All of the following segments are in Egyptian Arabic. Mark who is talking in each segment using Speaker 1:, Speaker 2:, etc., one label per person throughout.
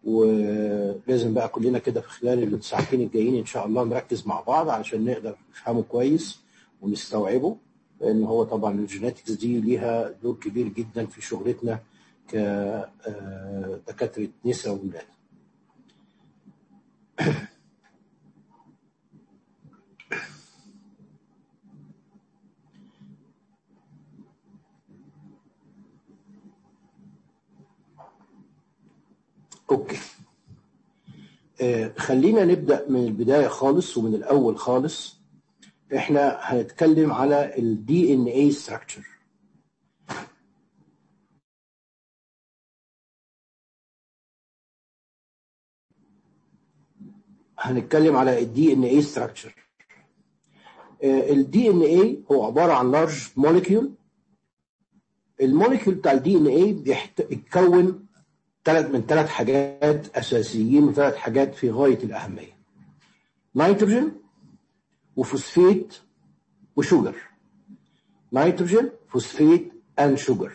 Speaker 1: ولازم بقى كلنا كده في خلال الساعتين الجايين ان شاء الله نركز مع بعض علشان نقدر نفهمه كويس ونستوعبه لان هو طبعا الجينيتكس دي ليها دور كبير جدا في شغلتنا كدكاتره نساء وولاد. اوكي آه خلينا نبدا من البدايه خالص ومن الاول خالص احنا هنتكلم على الدي ان اي ستراكشر هنتكلم على الدي ان اي ستراكشر الدي ان اي هو عباره عن لارج موليكيول الموليكيول بتاع الدي ان اي بيتكون ثلاث من ثلاث حاجات اساسيين وثلاث حاجات في غايه الاهميه نيتروجين وفوسفيت وشوجر نيتروجين فوسفيت اند شوجر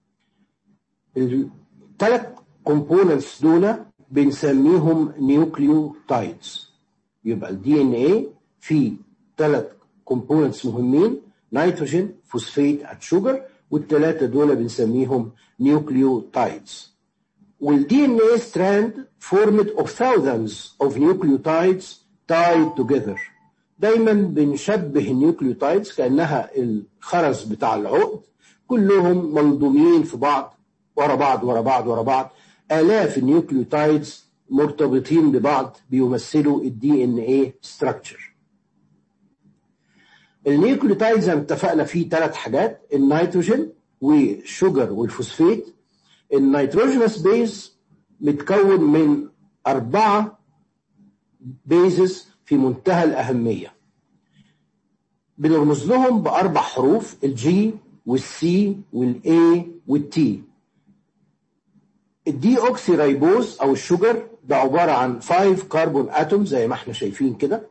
Speaker 1: الثلاث كومبوننتس دول بنسميهم نيوكليوتايدز يبقى الدي ان اي فيه ثلاث كومبوننتس مهمين نيتروجين فوسفيت اند شوجر والثلاثه دول بنسميهم نيوكليوتايدز والدي ان اي strand formed of thousands of nucleotides tied together دايما بنشبه النيوكليوتايدز كانها الخرز بتاع العقد كلهم منظومين في بعض ورا بعض ورا بعض ورا بعض الاف النيوكليوتايدز مرتبطين ببعض بيمثلوا الدي ان اي ستراكشر النيوكليوتايدز زي ما اتفقنا فيه ثلاث حاجات النيتروجين والشوجر والفوسفيت النيتروجينوس بيز متكون من أربعة بيزز في منتهى الأهمية بنرمز لهم بأربع حروف الجي والسي والاي والتي الدي اوكسي رايبوز او الشوجر ده عباره عن 5 كربون اتوم زي ما احنا شايفين كده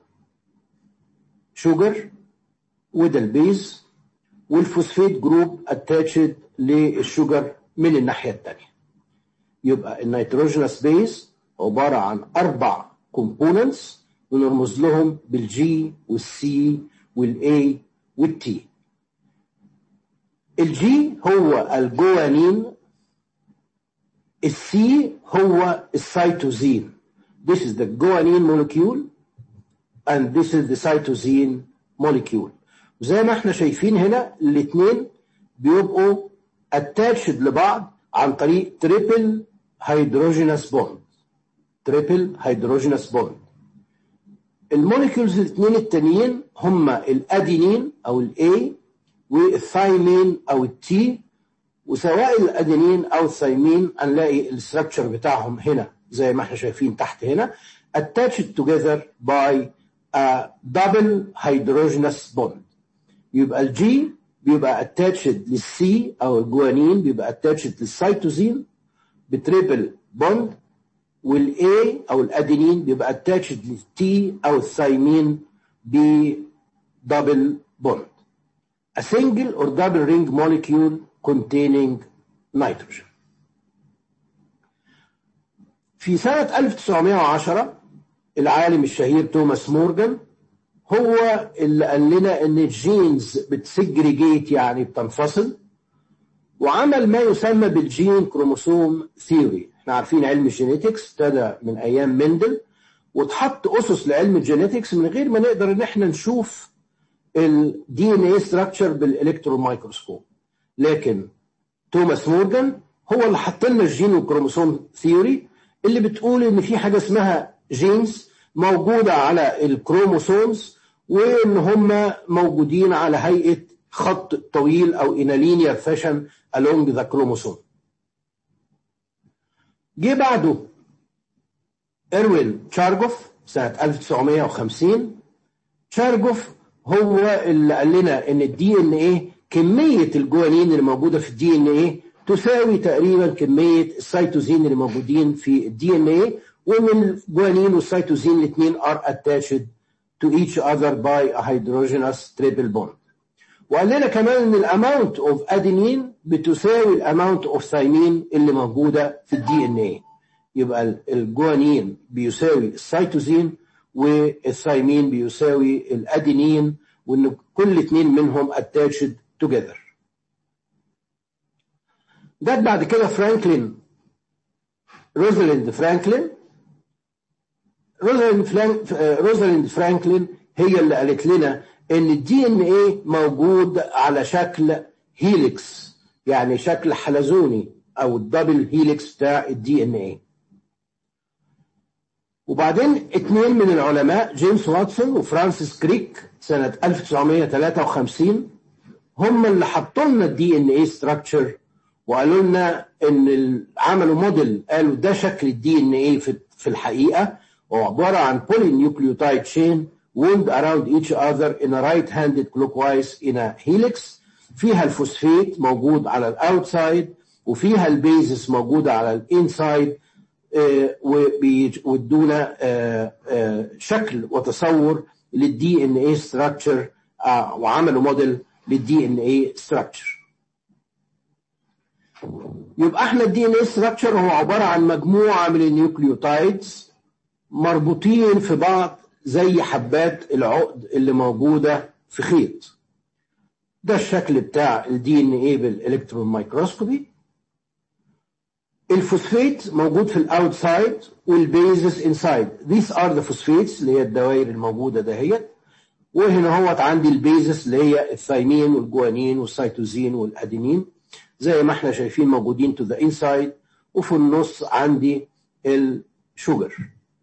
Speaker 1: شوجر وده البيز والفوسفيت جروب اتاتشد للشوجر من الناحيه الثانيه يبقى النيتروجينوس بيز عباره عن اربع كومبوننتس بنرمز لهم بالجي والسي والاي والتي الجي هو الجوانين السي هو السيتوزين this is the guanine molecule and this is the cytosine molecule زي ما احنا شايفين هنا الاثنين بيبقوا attached لبعض عن طريق triple hydrogenous bond triple hydrogenous bond الموليكيولز الاثنين التانيين هما الادينين او الاي والثايمين او التي وسواء الادينين او الثايمين هنلاقي الاستراكشر بتاعهم هنا زي ما احنا شايفين تحت هنا attached together by a double hydrogenous bond يبقى الجي بيبقى attached للسي او الجوانين بيبقى attached للسيتوزين بتريبل بوند والاي او الادينين بيبقى attached للتي او الثايمين بدبل بوند a single or double ring molecule containing nitrogen. في سنة 1910 العالم الشهير توماس مورجان هو اللي قال لنا ان الجينز بتسجريجيت يعني بتنفصل وعمل ما يسمى بالجين كروموسوم ثيوري احنا عارفين علم الجينيتكس ابتدى من ايام مندل واتحط اسس لعلم الجينيتكس من غير ما نقدر ان احنا نشوف الدي ان اي ستراكشر بالالكترون مايكروسكوب لكن توماس مورجان هو اللي حط لنا الجين والكروموسوم ثيوري اللي بتقول ان في حاجه اسمها جينز موجوده على الكروموسومز وان هم موجودين على هيئه خط طويل او in a linear fashion along the chromosome. جه بعده اروين تشارجوف سنه 1950 تشارجوف هو اللي قال لنا ان الدي ان ايه كميه الجوانين اللي موجوده في الدي ان ايه تساوي تقريبا كميه السيتوزين اللي موجودين في الدي ان ايه ومن الجوانين والسيتوزين الاثنين ار اتاشد to each other by a hydrogenous triple bond. وقال لنا كمان ان الاماونت اوف ادينين بتساوي الاماونت اوف ثايمين اللي موجوده في الدي ان ايه. يبقى الجوانين بيساوي السيتوزين والثايمين بيساوي الادينين وان كل اثنين منهم اتاتشد توجذر جت بعد كده فرانكلين روزاليند فرانكلين روزاليند, فرانك روزاليند فرانكلين هي اللي قالت لنا ان الدي ان ايه موجود على شكل هيليكس يعني شكل حلزوني او الدبل هيليكس بتاع الدي ان ايه وبعدين اثنين من العلماء جيمس واتسون وفرانسيس كريك سنة 1953 هم اللي حطوا لنا الدي ان ايه ستراكشر وقالوا لنا ان عملوا موديل قالوا ده شكل الدي ان ايه في الحقيقه هو عباره عن polynucleotide chain wound around each other in a right-handed clockwise in a helix فيها الفوسفيت موجود على الاوتسايد وفيها البيزس موجوده على الانسايد وبيدونا شكل وتصور للدي ان اي ستراكشر وعملوا موديل للدي ان اي ستراكشر يبقى احنا الدي ان اي ستراكشر هو عباره عن مجموعه من النيوكليوتايدز مربوطين في بعض زي حبات العقد اللي موجوده في خيط ده الشكل بتاع الدي ان اي بالالكترون مايكروسكوبي الفوسفيت موجود في الاوتسايد والبيزس انسايد these are the phosphates اللي هي الدوائر الموجوده دهيت وهنا هوت عندي البيزس اللي هي الثايمين والجوانين والسيتوزين والادينين زي ما احنا شايفين موجودين to the inside وفي النص عندي الشوجر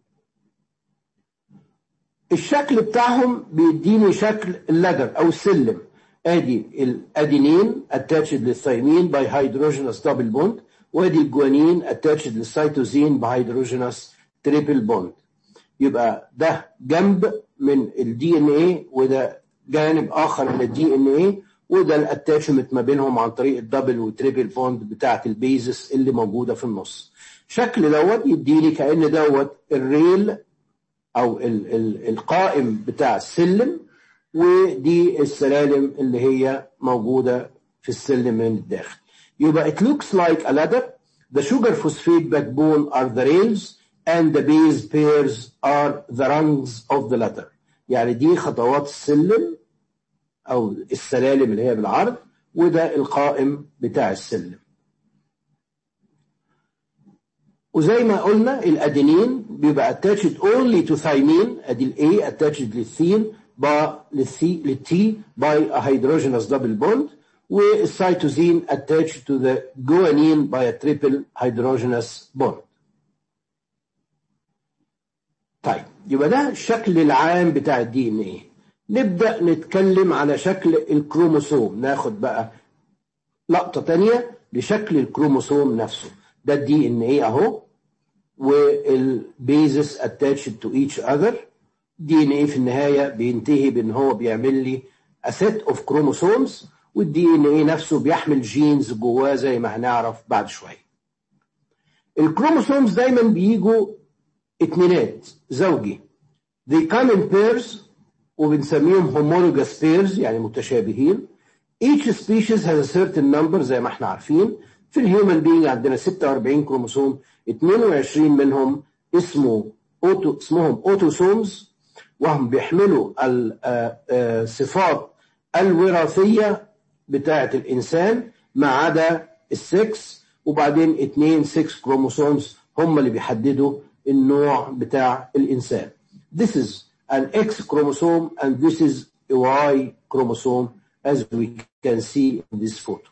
Speaker 1: الشكل بتاعهم بيديني شكل اللدر او السلم ادي الادينين اتاتشد للثايمين باي هيدروجينوس دبل بوند وادي الجوانين اتاتشد للسيتوزين بهيدروجينوس تريبل بوند يبقى ده جنب من الدي ان ايه وده جانب اخر من الدي ان ايه وده الاتاتشمنت ما بينهم عن طريق الدبل والتريبل بوند بتاعه البيزس اللي موجوده في النص شكل دوت يديني كان دوت الريل او ال ال القائم بتاع السلم ودي السلالم اللي هي موجوده في السلم من الداخل يبقى it looks like a ladder the sugar phosphate backbone are the rails and the base pairs are the rungs of the ladder يعني دي خطوات السلم او السلالم اللي هي بالعرض وده القائم بتاع السلم وزي ما قلنا الادينين بيبقى attached only to thymine ادي الاي attached للثين با للثي للتي by a hydrogenous double bond والسيتوزين attached to the guanine by a triple hydrogenous bond. طيب يبقى ده الشكل العام بتاع الدي ان ايه. نبدا نتكلم على شكل الكروموسوم ناخد بقى لقطه تانية لشكل الكروموسوم نفسه ده الدي ان ايه اهو والبيزس attached to each other دي ان ايه في النهايه بينتهي بان هو بيعمل لي a set of chromosomes والدي ان ايه نفسه بيحمل جينز جواه زي ما هنعرف بعد شويه. الكروموسومز دايما بيجوا اتنينات زوجي. They come in pairs وبنسميهم homologous pairs يعني متشابهين. Each species has a certain number زي ما احنا عارفين. في الهيومن بينج عندنا 46 كروموسوم 22 منهم اسمه أوتو اسمهم اوتوسومز وهم بيحملوا الصفات الوراثيه بتاعة الإنسان ما عدا السكس وبعدين اتنين سكس كروموسومز هم اللي بيحددوا النوع بتاع الإنسان. This is an X chromosome and this is a Y chromosome as we can see in this photo.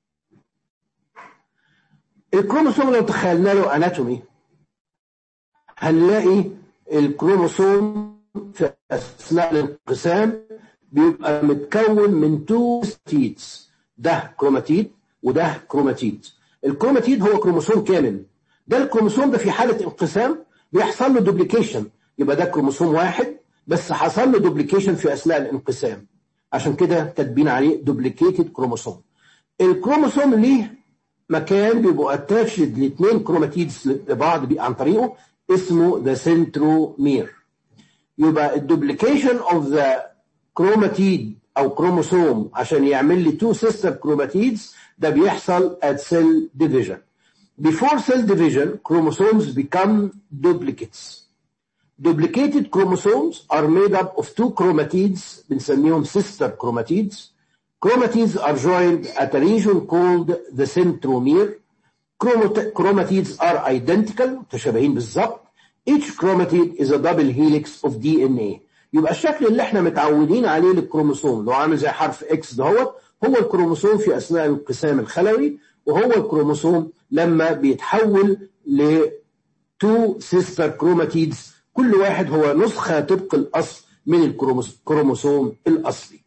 Speaker 1: الكروموسوم لو تخيلنا له اناتومي هنلاقي الكروموسوم في اثناء الانقسام بيبقى متكون من تو ستيدز ده كروماتيد وده كروماتيد الكروماتيد هو كروموسوم كامل ده الكروموسوم ده في حاله انقسام بيحصل له دوبليكيشن يبقى ده كروموسوم واحد بس حصل له دوبليكيشن في اثناء الانقسام عشان كده كاتبين عليه دوبليكيتد كروموسوم الكروموسوم ليه مكان بيبقوا اتاتشد لاثنين كروماتيدز لبعض عن طريقه اسمه ذا سنترومير يبقى الدوبليكيشن اوف ذا كروماتيد او كروموسوم عشان يعمل لي تو سيستر كروماتيدز ده بيحصل at cell division before cell division chromosomes become duplicates duplicated chromosomes are made up of two chromatids بنسميهم sister chromatids chromatids are joined at a region called the centromere chromatids are identical متشابهين بالظبط each chromatid is a double helix of DNA يبقى الشكل اللي احنا متعودين عليه للكروموسوم لو عامل زي حرف اكس دهوت هو الكروموسوم في اثناء الانقسام الخلوي وهو الكروموسوم لما بيتحول ل تو سيستر كروماتيدز كل واحد هو نسخة طبق الأصل من الكروموسوم الأصلي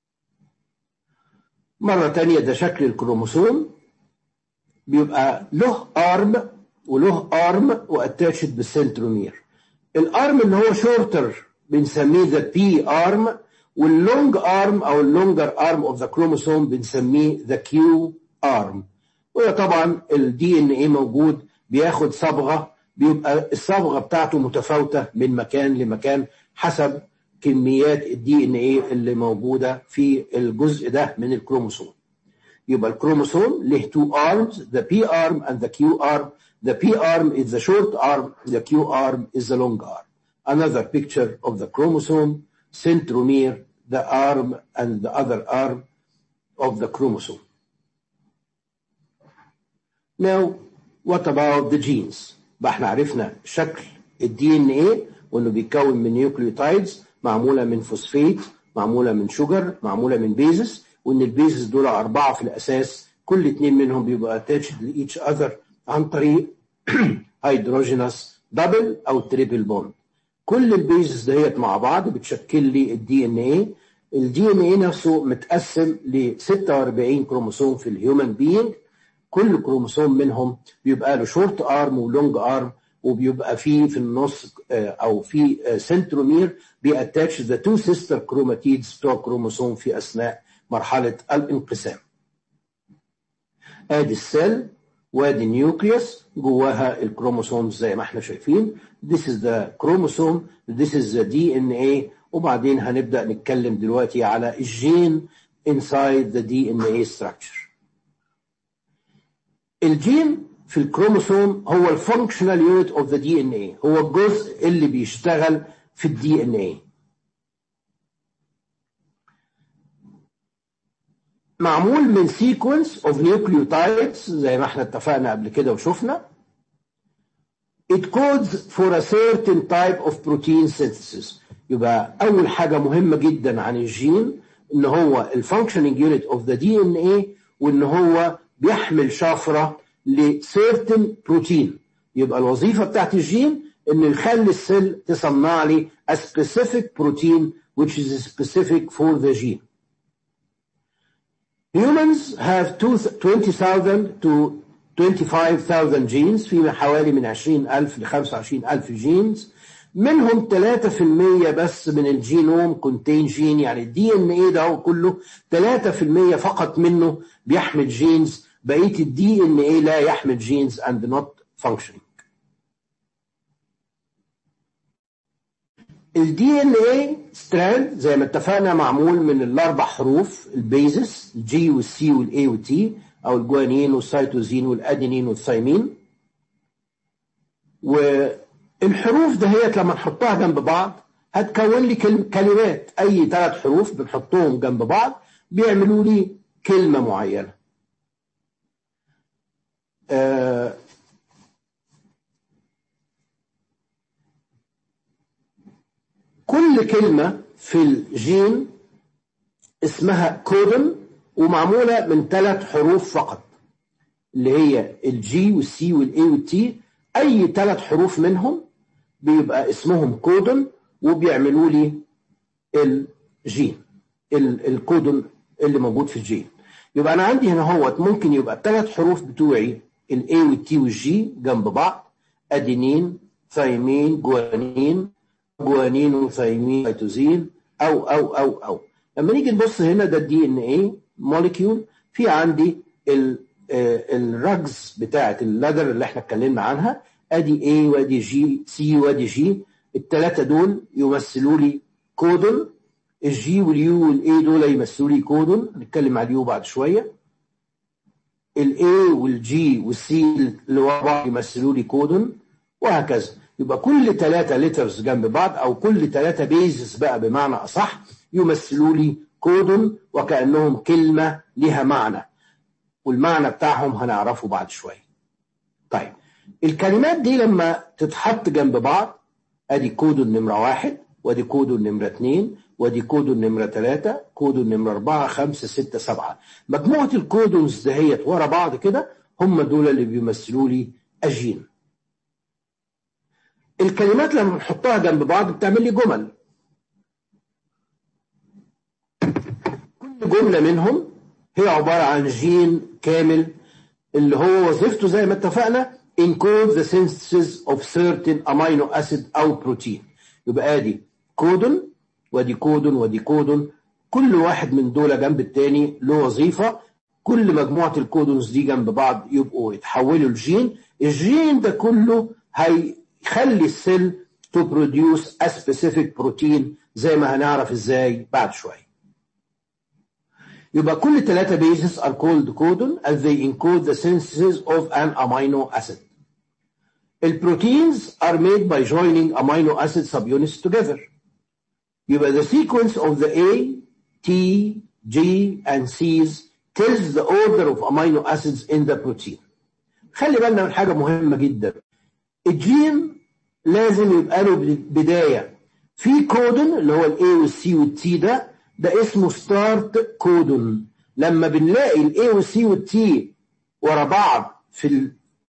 Speaker 1: مرة تانية ده شكل الكروموسوم بيبقى له ارم وله ارم واتاتشد بالسنترومير الارم اللي هو شورتر بنسميه ذا بي ارم واللونج ارم او اللونجر ارم اوف ذا كروموسوم بنسميه ذا كيو ارم وده طبعا الدي ان ايه موجود بياخد صبغه بيبقى الصبغه بتاعته متفاوته من مكان لمكان حسب كميات الدي ان ايه اللي موجوده في الجزء ده من الكروموسوم يبقى الكروموسوم له two arms the P arm and the Q arm the P arm is the short arm the Q arm is the long arm another picture of the chromosome centromere the arm and the other arm of the chromosome now what about the genes بقى احنا عرفنا شكل الدي ان ايه وانه بيتكون من نيوكليوتايدز معموله من فوسفيت معموله من شوجر معموله من بيزس وان البيزس دول اربعه في الاساس كل اتنين منهم بيبقى اتاتشد لايتش اذر عن طريق هيدروجينوس دبل او تريبل بوند كل البيزس دهيت مع بعض بتشكل لي الدي ان ايه الدي ان ايه نفسه متقسم ل 46 كروموسوم في الهيومن بينج كل كروموسوم منهم بيبقى له شورت ارم ولونج ارم وبيبقى فيه في النص او في سنترومير بياتاتش ذا تو سيستر كروماتيدز بتوع كروموسوم في اثناء مرحله الانقسام. ادي السيل وادي النيوكليوس جواها الكروموسوم زي ما احنا شايفين this is the chromosome this is the DNA وبعدين هنبدا نتكلم دلوقتي على الجين inside the DNA structure. الجين في الكروموسوم هو الفانكشنال يونت اوف ذا دي ان اي هو الجزء اللي بيشتغل في الدي ان اي معمول من سيكونس اوف نيوكليوتايدز زي ما احنا اتفقنا قبل كده وشفنا it codes for a certain type of protein synthesis يبقى اول حاجه مهمه جدا عن الجين ان هو الفانكشننج يونت اوف ذا دي ان اي وان هو بيحمل شفره لسيرتن بروتين يبقى الوظيفه بتاعت الجين ان يخلي السيل تصنع لي a specific protein which is specific for the gene. Humans have 20,000 to 25,000 genes في حوالي من 20,000 ل 25,000 جينز منهم 3% بس من الجينوم كونتين جين يعني الدي ان ايه ده كله 3% فقط منه بيحمل جينز بقيه الدي ان ايه لا يحمل جينز and not functioning الدي ان ايه ستراند زي ما اتفقنا معمول من الاربع حروف البيزس الجي والسي والاي والتي او الجوانين والسيتوزين والادينين والثايمين والحروف دهيت لما نحطها جنب بعض هتكون لي كلمات اي ثلاث حروف بنحطهم جنب بعض بيعملوا لي كلمه معينه آه كل كلمة في الجين اسمها كودن ومعمولة من ثلاث حروف فقط اللي هي الجي والسي والاي والتي اي ثلاث حروف منهم بيبقى اسمهم كودن وبيعملوا لي الجين الكودن اللي موجود في الجين يبقى انا عندي هنا هوت ممكن يبقى الثلاث حروف بتوعي الاي والتي والجي جنب بعض ادينين ثايمين جوانين جوانين وثايمين سيتوزين او او او او لما نيجي نبص هنا ده الدي ان ايه موليكيول في عندي الرجز بتاعه اللدر اللي احنا اتكلمنا عنها ادي اي وادي جي سي وادي جي الثلاثه دول يمثلوا لي كودون الجي واليو والاي دول يمثلوا لي كودون هنتكلم على اليو بعد شويه الاي والجي والسي اللي ورا بعض يمثلوا لي كودون وهكذا يبقى كل ثلاثة لترز جنب بعض او كل ثلاثة بيزس بقى بمعنى اصح يمثلوا لي كودون وكأنهم كلمة لها معنى والمعنى بتاعهم هنعرفه بعد شوية طيب الكلمات دي لما تتحط جنب بعض ادي كودون نمرة واحد وادي كودون نمرة اتنين ودي كودون نمرة ثلاثة كودون نمرة أربعة خمسة ستة سبعة مجموعة الكودونز دهيت ورا بعض كده هم دول اللي بيمثلوا لي أجين الكلمات لما بنحطها جنب بعض بتعمل لي جمل كل جملة منهم هي عبارة عن جين كامل اللي هو وظيفته زي ما اتفقنا encode the synthesis of certain amino acid أو بروتين يبقى ادي كودون ودي كودون ودي كودون كل واحد من دول جنب التاني له وظيفة كل مجموعة الكودونز دي جنب بعض يبقوا يتحولوا لجين الجين ده كله هيخلي السيل to produce a specific protein زي ما هنعرف ازاي بعد شوية يبقى كل ثلاثة bases are called codon as they encode the synthesis of an amino acid. البروتينز are made by joining amino acid subunits together. يبقى the sequence of the A, T, G and C's tells the order of amino acids in the protein. خلي بالنا من حاجة مهمة جدا. الجين لازم يبقى له بداية. في كودون اللي هو الاي والسي والتي ده ده اسمه ستارت كودون. لما بنلاقي الاي والسي والتي ورا بعض في ال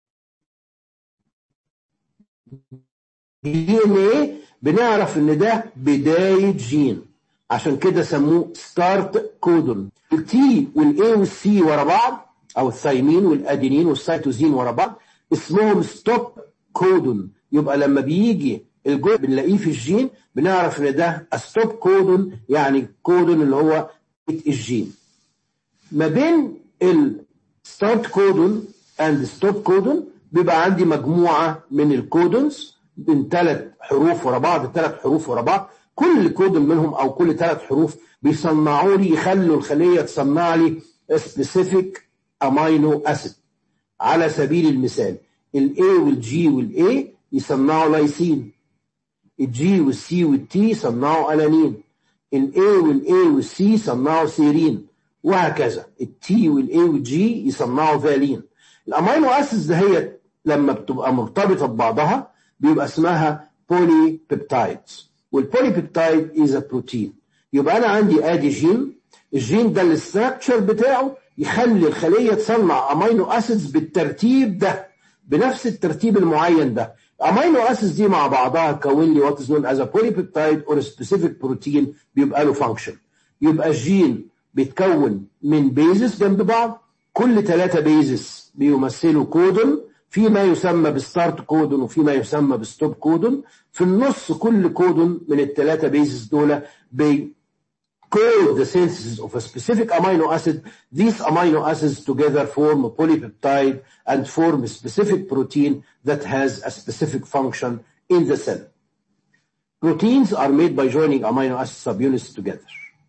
Speaker 1: دي ان ايه بنعرف ان ده بداية جين عشان كده سموه ستارت كودون التي والاي والسي ورا بعض او الثايمين والادينين والسيتوزين ورا بعض اسمهم ستوب كودون يبقى لما بيجي الجزء بنلاقيه في الجين بنعرف ان ده ستوب كودون يعني كودون اللي هو الجين ما بين الستارت كودون اند ستوب كودون بيبقى عندي مجموعة من الكودونز من ثلاث حروف ورا بعض ثلاث حروف ورا بعض كل كودون منهم او كل ثلاث حروف بيصنعوا لي يخلوا الخلية تصنع لي سبيسيفيك امينو اسيد على سبيل المثال الاي والجي والاي يصنعوا لايسين الجي والسي والتي يصنعوا الانين الاي والاي والسي يصنعوا سيرين وهكذا التي والاي والجي يصنعوا فالين الامينو اسيدز دهيت لما بتبقى مرتبطه ببعضها بيبقى اسمها بولي بيبتايدز والبولي بيبتايد از بروتين يبقى انا عندي ادي جين الجين ده الاستراكشر بتاعه يخلي الخليه تصنع امينو اسيدز بالترتيب ده بنفس الترتيب المعين ده امينو اسيدز دي مع بعضها تكون لي وات از نون از بولي بيبتايد اور سبيسيفيك بروتين بيبقى له فانكشن يبقى الجين بيتكون من بيزس جنب بعض كل ثلاثة بيزس بيمثلوا كودون في ما يسمى بستارت كودون وفي ما يسمى بستوب كودون في النص كل كودون من الثلاثة بيزس دول بي code the synthesis of a specific amino acid. These amino acids together form a polypeptide and form a specific protein that has a specific function in the cell. Proteins are made by joining amino acid subunits together.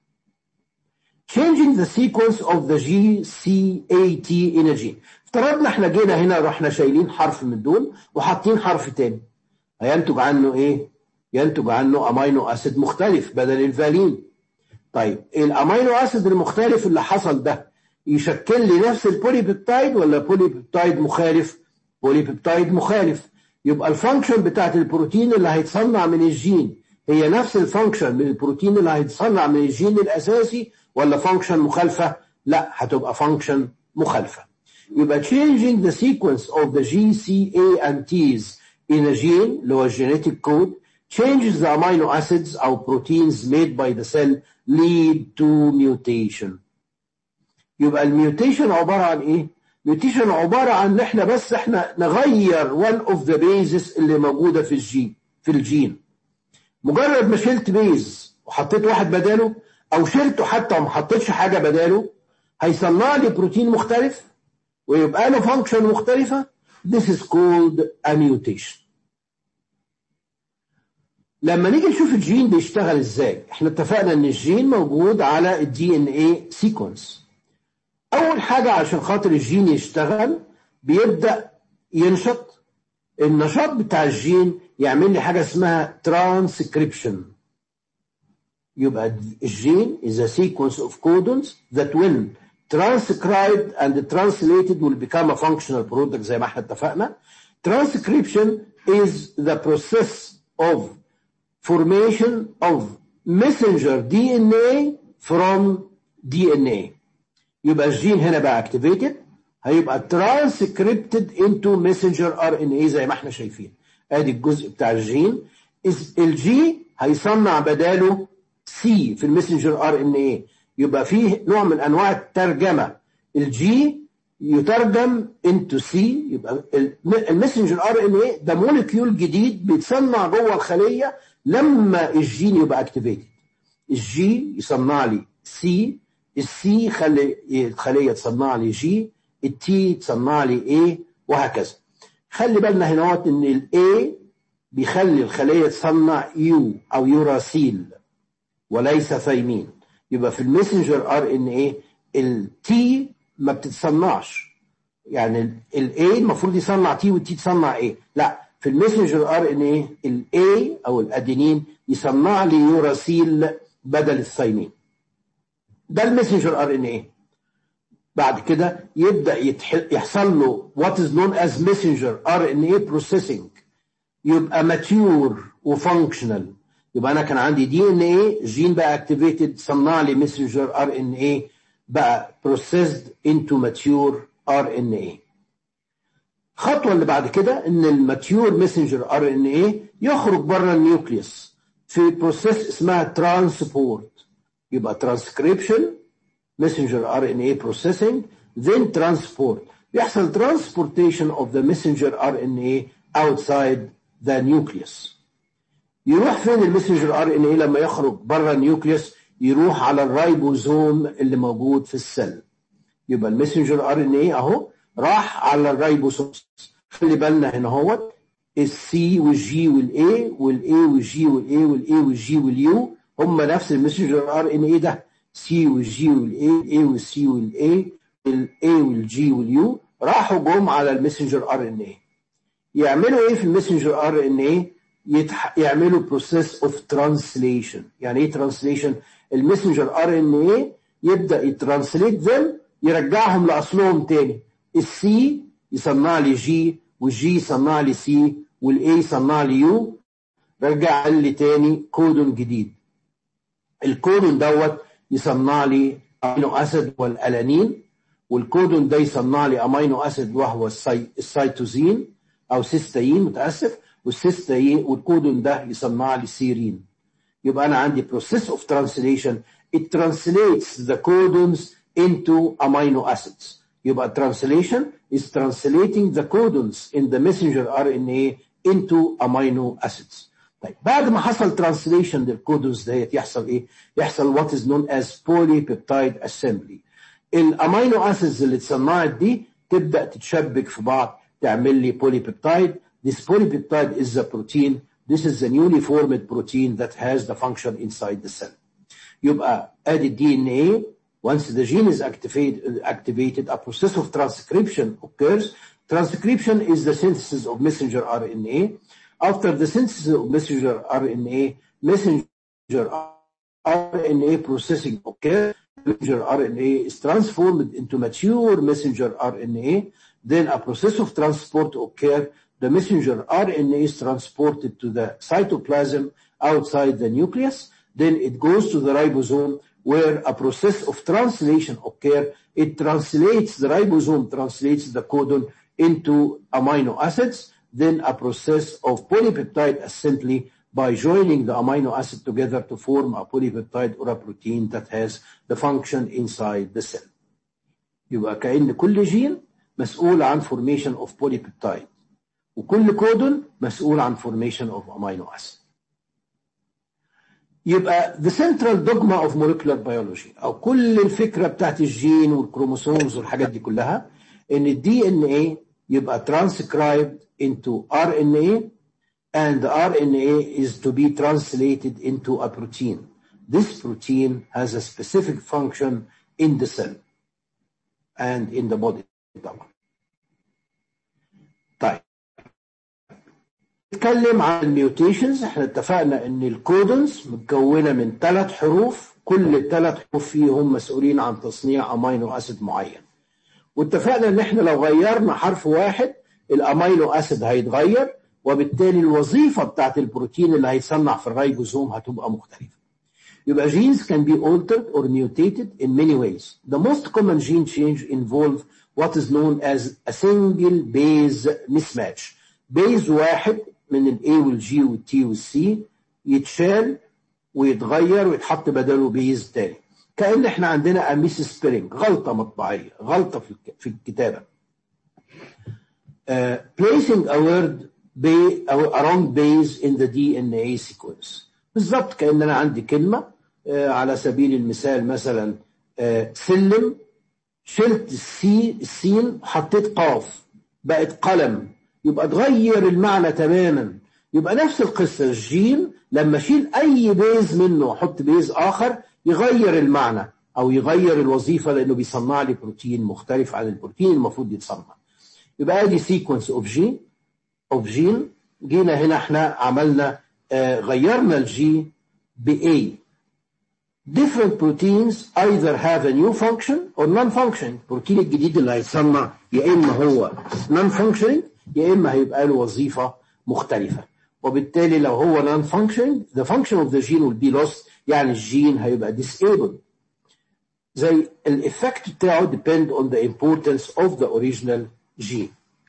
Speaker 1: Changing the sequence of the GCAT in a gene. افترضنا احنا جينا هنا رحنا شايلين حرف من دول وحاطين حرف تاني هينتج عنه ايه؟ ينتج عنه امينو اسيد مختلف بدل الفالين طيب الامينو اسيد المختلف اللي حصل ده يشكل لي نفس البولي بيبتايد ولا بولي بيبتايد مخالف؟ بولي بيبتايد مخالف يبقى الفانكشن بتاعت البروتين اللي هيتصنع من الجين هي نفس الفانكشن من البروتين اللي هيتصنع من الجين الاساسي ولا فانكشن مخالفه؟ لا هتبقى فانكشن مخالفه يبقى changing the sequence of the GCA and T's in a gene اللي هو genetic code changes the amino acids أو proteins made by the cell lead to mutation يبقى الميوتيشن عبارة عن ايه؟ ميوتيشن عبارة عن ان احنا بس احنا نغير one of the bases اللي موجودة في الجين في الجين مجرد ما شلت بيز وحطيت واحد بداله او شلته حتى وما حطيتش حاجة بداله هيصنع لي بروتين مختلف ويبقى له فانكشن مختلفة this is called a mutation لما نيجي نشوف الجين بيشتغل ازاي احنا اتفقنا ان الجين موجود على الدي ان اي سيكونس اول حاجه عشان خاطر الجين يشتغل بيبدا ينشط النشاط بتاع الجين يعمل لي حاجه اسمها ترانسكريبشن يبقى الجين is a sequence of codons that when transcribed and translated will become a functional product زي ما احنا اتفقنا transcription is the process of formation of messenger DNA from DNA يبقى الجين هنا بقى activated هيبقى transcripted into messenger RNA زي ما احنا شايفين ادي الجزء بتاع الجين الجي هيصنع بداله سي في المسنجر ار ان اي يبقى فيه نوع من انواع الترجمه الجي يترجم انتو سي يبقى المسنجر ار ان اي ده موليكيول جديد بيتصنع جوه الخليه لما الجين يبقى اكتيفيتد الجي يصنع لي سي السي خلي الخليه تصنع لي جي التي تصنع لي ايه وهكذا خلي بالنا هنا ان الاي بيخلي الخليه تصنع يو او يوراسيل وليس ثيمين يبقى في المسنجر ار ان ايه التي ما بتتصنعش يعني الاي المفروض يصنع تي والتي تصنع ايه لا في المسنجر ار ان ايه الاي او الادينين يصنع لي يوراسيل بدل الثيمين ده المسنجر ار ان ايه بعد كده يبدا يحصل له وات از نون از ماسنجر ار ان اي بروسيسنج يبقى ماتيور وفانكشنال يبقى انا كان عندي دي ان اي جين بقى اكتيفيتد صنع لي ماسنجر ار ان اي بقى بروسيسد انتو ماتيور ار ان اي الخطوه اللي بعد كده ان الماتيور ماسنجر ار ان اي يخرج بره النيوكليوس في بروسيس اسمها ترانسبورت يبقى ترانسكريبشن messenger RNA processing then transport بيحصل transportation of the messenger RNA outside the nucleus يروح فين المسنجر ار ان اي لما يخرج بره النيوكليوس يروح على الرايبوزوم اللي موجود في السل يبقى المسنجر ار ان اي اهو راح على الرايبوزوم خلي بالنا هنا اهوت السي والجي والاي والاي والجي والاي والاي والجي واليو هم نفس المسنجر ار ان اي ده سي والجي والاي الاي والسي والاي الاي والجي واليو راحوا جم على المسنجر ار ان اي يعملوا ايه في المسنجر ار ان اي يتح... يعملوا بروسيس اوف ترانسليشن يعني ايه ترانسليشن المسنجر ار ان اي يبدا يترانسليت ذم يرجعهم لاصلهم تاني السي يصنع لي جي والجي يصنع لي سي والاي يصنع لي يو رجع لي تاني كودون جديد الكودون دوت يصنع لي امينو اسيد والالانين والكودون ده يصنع لي امينو اسيد وهو السي... السيتوزين او سيستاين متاسف والسيستاين والكودون ده يصنع لي سيرين يبقى انا عندي process of translation it translates the codons into amino acids يبقى translation is translating the codons in the messenger RNA into amino acids طيب بعد ما حصل translation للكودونز ديت يحصل ايه؟ يحصل what is known as polypeptide assembly. الامينو اسيدز اللي اتصنعت دي تبدا تتشبك في بعض تعمل لي polypeptide. This polypeptide is the protein. This is the newly formed protein that has the function inside the cell. يبقى ادي الدي ان ايه once the gene is activated, activated a process of transcription occurs. Transcription is the synthesis of messenger RNA. After the synthesis of messenger RNA, messenger RNA processing occurs. Messenger RNA is transformed into mature messenger RNA. Then a process of transport occurs. The messenger RNA is transported to the cytoplasm outside the nucleus. Then it goes to the ribosome where a process of translation occurs. It translates, the ribosome translates the codon into amino acids then a process of polypeptide assembly by joining the amino acid together to form a polypeptide or a protein that has the function inside the cell. يبقى كأن كل جين مسؤول عن formation of polypeptide وكل كودون مسؤول عن formation of amino acid. يبقى the central dogma of molecular biology او كل الفكره بتاعت الجين والكروموسومز والحاجات دي كلها ان الدي ان ايه يبقى transcribed into RNA and the RNA is to be translated into a protein. This protein has a specific function in the cell. and in the body طبعا طيب نتكلم عن الميوتيشنز احنا اتفقنا ان الكودونز متكونه من ثلاث حروف كل ثلاث حروف فيهم مسؤولين عن تصنيع امينو اسيد معين واتفقنا ان احنا لو غيرنا حرف واحد الامينو اسيد هيتغير وبالتالي الوظيفه بتاعت البروتين اللي هيتصنع في الرايبوزوم هتبقى مختلفه يبقى genes can be altered or mutated in many ways. The most common gene change involve what is known as a single base mismatch. base واحد من ال A وال G وال T وال C يتشال ويتغير ويتحط بداله بيز تاني. كأن احنا عندنا اميس سبرينج غلطة مطبعية غلطة في في الكتابة. Uh, placing a word a wrong base in the DNA sequence. بالظبط كأن أنا عندي كلمة على سبيل المثال مثلا سلم شلت السي السين حطيت قاف بقت قلم يبقى تغير المعنى تماما يبقى نفس القصة الجين لما اشيل اي بيز منه واحط بيز اخر يغير المعنى او يغير الوظيفة لانه بيصنع لي بروتين مختلف عن البروتين المفروض يتصنع يبقى ادي سيكونس اوف جين اوف جين جينا هنا احنا عملنا آه غيرنا الجي ب A different proteins either have a new function or non-functioning البروتين الجديد اللي هيتصنع يا اما هو non-functioning يا اما هيبقى له وظيفه مختلفه وبالتالي لو هو non-functioning the function of the gene will be lost يعني الجين هيبقى disabled زي الافكت بتاعه depend on the importance of the original gene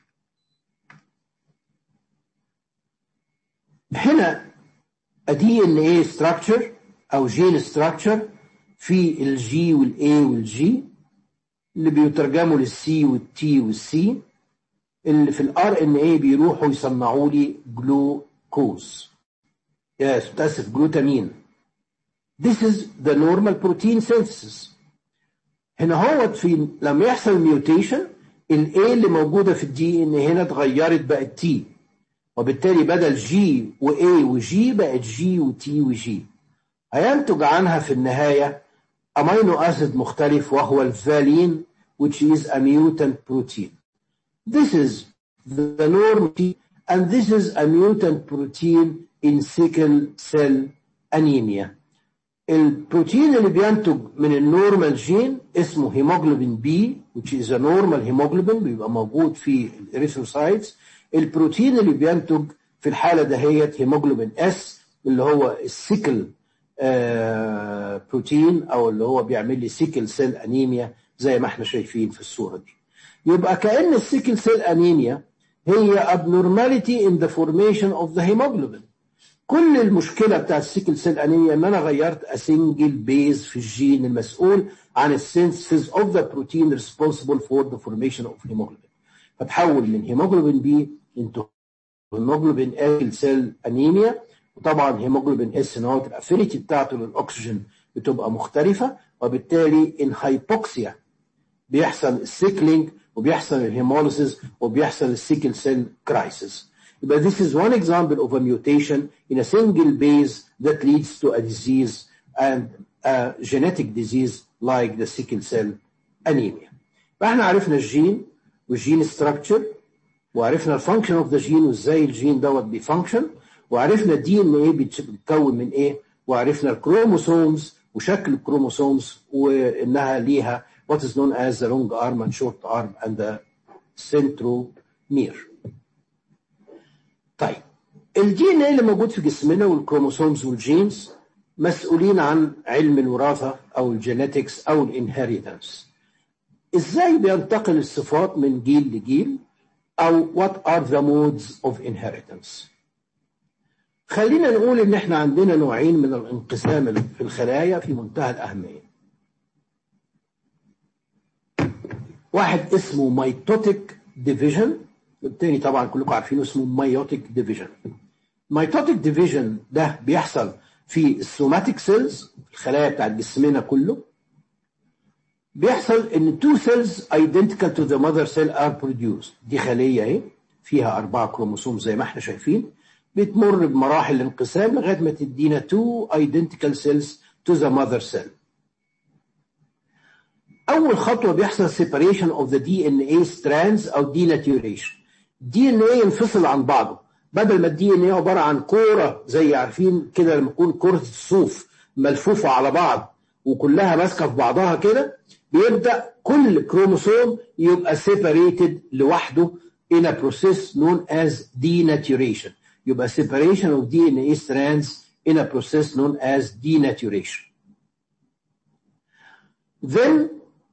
Speaker 1: هنا a DNA structure او جين ستراكشر في الجي والاي والجي اللي بيترجموا للسي والتي والسي اللي في الار ان اي بيروحوا يصنعوا لي جلوكوز يس متاسف جلوتامين This is the normal protein synthesis هنا هو في لما يحصل ميوتيشن الاي اللي موجوده في الدي ان هنا اتغيرت بقت تي وبالتالي بدل جي واي وجي بقت جي وتي وجي هينتج عنها في النهاية أمينو أسيد مختلف وهو الفالين which is a mutant protein. This is the norm and this is a mutant protein in sickle cell anemia. البروتين اللي بينتج من النورمال جين اسمه هيموجلوبين بي which is a normal hemoglobin بيبقى موجود في الاريثروسايتس البروتين اللي بينتج في الحالة دهيت هيموجلوبين اس اللي هو السيكل آه بروتين او اللي هو بيعمل لي سيكل سيل انيميا زي ما احنا شايفين في الصوره دي يبقى كان السيكل سيل انيميا هي abnormality in the formation of the hemoglobin كل المشكله بتاعت السيكل سيل انيميا ان انا غيرت اسنجل بيز في الجين المسؤول عن السينثيسيس of the protein responsible for the formation of hemoglobin فتحول من هيموجلوبين بي into هيموجلوبين A سيل انيميا وطبعا هيموجلوبين اس ان هو الافينيتي بتاعته للاكسجين بتبقى مختلفه وبالتالي ان هايبوكسيا بيحصل السيكلينج وبيحصل الهيموليسيس وبيحصل السيكل سيل كرايسيس يبقى this is one example of a mutation in a single base that leads to a disease and a genetic disease like the sickle cell anemia. فاحنا عرفنا الجين والجين ستراكشر وعرفنا الفانكشن اوف ذا جين وازاي الجين دوت بيفانكشن وعرفنا الدي ان ايه بيتكون من ايه وعرفنا الكروموسومز وشكل الكروموسومز وانها ليها what is known as the long arm and short arm and the centromere. طيب الدي ان ايه اللي موجود في جسمنا والكروموسومز والجينز مسؤولين عن علم الوراثه او الجينيتكس او الانهيريتنس. ازاي بينتقل الصفات من جيل لجيل او what are the modes of inheritance. خلينا نقول ان احنا عندنا نوعين من الانقسام في الخلايا في منتهى الاهميه واحد اسمه ميتوتيك ديفيجن التاني طبعا كلكم عارفينه اسمه مايوتيك ديفيجن ميتوتيك ديفيجن ده بيحصل في السوماتيك سيلز الخلايا بتاعت جسمنا كله بيحصل ان two cells identical to the mother cell are produced دي خليه اهي فيها اربعه كروموسوم زي ما احنا شايفين بتمر بمراحل الانقسام لغايه ما تدينا two identical cells to the mother cell. اول خطوه بيحصل separation of the DNA strands او denaturation الدي ان ايه ينفصل عن بعضه بدل ما الدي ان ايه عباره عن كوره زي عارفين كده لما تكون كوره الصوف ملفوفه على بعض وكلها ماسكه في بعضها كده بيبدا كل كروموسوم يبقى separated لوحده in a process known as denaturation يبقى separation of DNA strands in a process known as denaturation then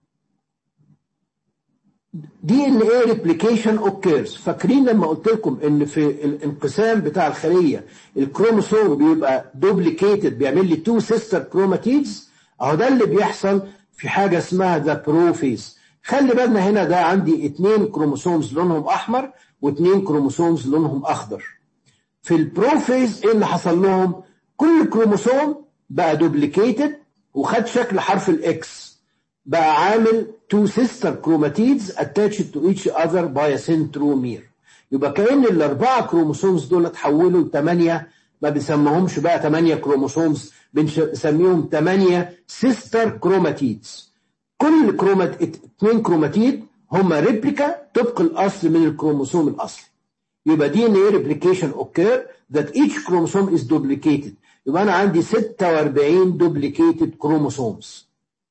Speaker 1: DNA replication occurs فاكرين لما قلت لكم ان في الانقسام بتاع الخليه الكروموسوم بيبقى duplicated بيعمل لي two sister chromatids اهو ده اللي بيحصل في حاجه اسمها ذا بروفيز خلي بالنا هنا ده عندي اتنين كروموسومز لونهم احمر واتنين كروموسومز لونهم اخضر في البروفيز ايه اللي حصل لهم كل كروموسوم بقى دوبليكيتد وخد شكل حرف الاكس بقى عامل two sister chromatids attached to each other by a centromere يبقى كأن الأربعة كروموسومز دول اتحولوا لثمانية ما بنسميهمش بقى ثمانية كروموسومز بنسميهم ثمانية سيستر كروماتيدز كل كرومات اثنين كروماتيد هما ريبليكا طبق الأصل من الكروموسوم الأصلي يبقى دي ان ايه ريبليكيشن اوكير that each chromosome is duplicated يبقى أنا عندي 46 duplicated chromosomes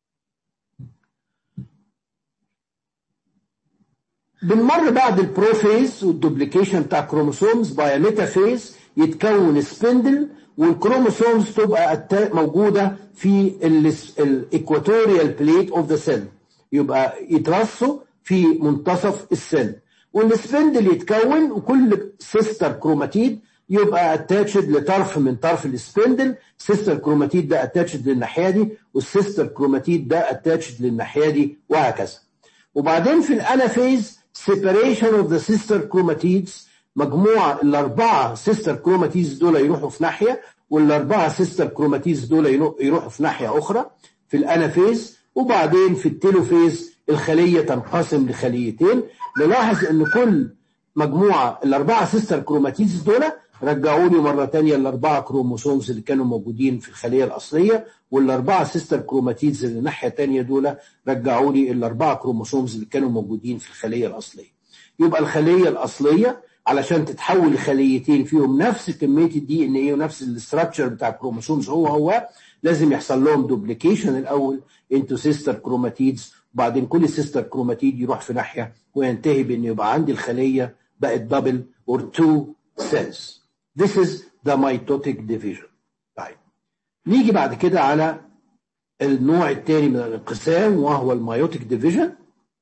Speaker 1: بنمر بعد البروفيز والدوبليكيشن بتاع كروموسومز باي ميتافيز يتكون سبندل والكروموسومز تبقى موجوده في الايكواتوريال بليت اوف ذا سيل يبقى يترصوا في منتصف السيل والسبندل يتكون وكل سيستر كروماتيد يبقى اتاتشد لطرف من طرف السبندل سيستر كروماتيد ده اتاتشد للناحيه دي والسيستر كروماتيد ده اتاتشد للناحيه دي وهكذا وبعدين في الانافيز separation of the sister chromatids مجموعة الأربعة sister chromatids دول يروحوا في ناحية والأربعة sister chromatids دول يروحوا في ناحية أخرى في الأنافيز وبعدين في التيلوفيز الخلية تنقسم لخليتين نلاحظ إن كل مجموعة الأربعة sister chromatids دول رجعوا لي مرة تانية الأربعة كروموسومز اللي كانوا موجودين في الخلية الأصلية والأربعة سيستر كروماتيدز اللي الناحية التانية دول رجعوا لي الأربعة كروموسومز اللي كانوا موجودين في الخلية الأصلية يبقى الخلية الأصلية علشان تتحول لخليتين فيهم نفس كمية الدي ان ايه ونفس الاستراكشر بتاع الكروموسومز هو هو لازم يحصل لهم دوبليكيشن الأول انتو سيستر كروماتيدز وبعدين كل سيستر كروماتيد يروح في ناحية وينتهي بأن يبقى عندي الخلية بقت دبل or two cells This is the mitotic division. طيب نيجي بعد كده على النوع الثاني من الانقسام وهو الميوتيك ديفيجن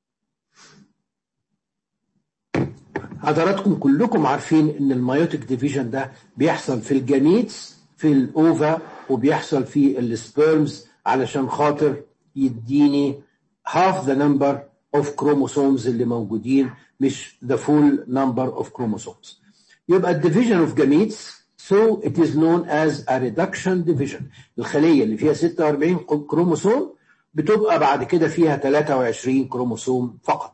Speaker 1: حضراتكم كلكم عارفين ان الميوتيك ديفيجن ده بيحصل في الجاميتس في الاوفا وبيحصل في السبيرمز علشان خاطر يديني half the number of chromosomes اللي موجودين مش the full number of chromosomes يبقى الديفيجن اوف جاميتس so it is known as a reduction division الخلية اللي فيها 46 كروموسوم بتبقى بعد كده فيها 23 كروموسوم فقط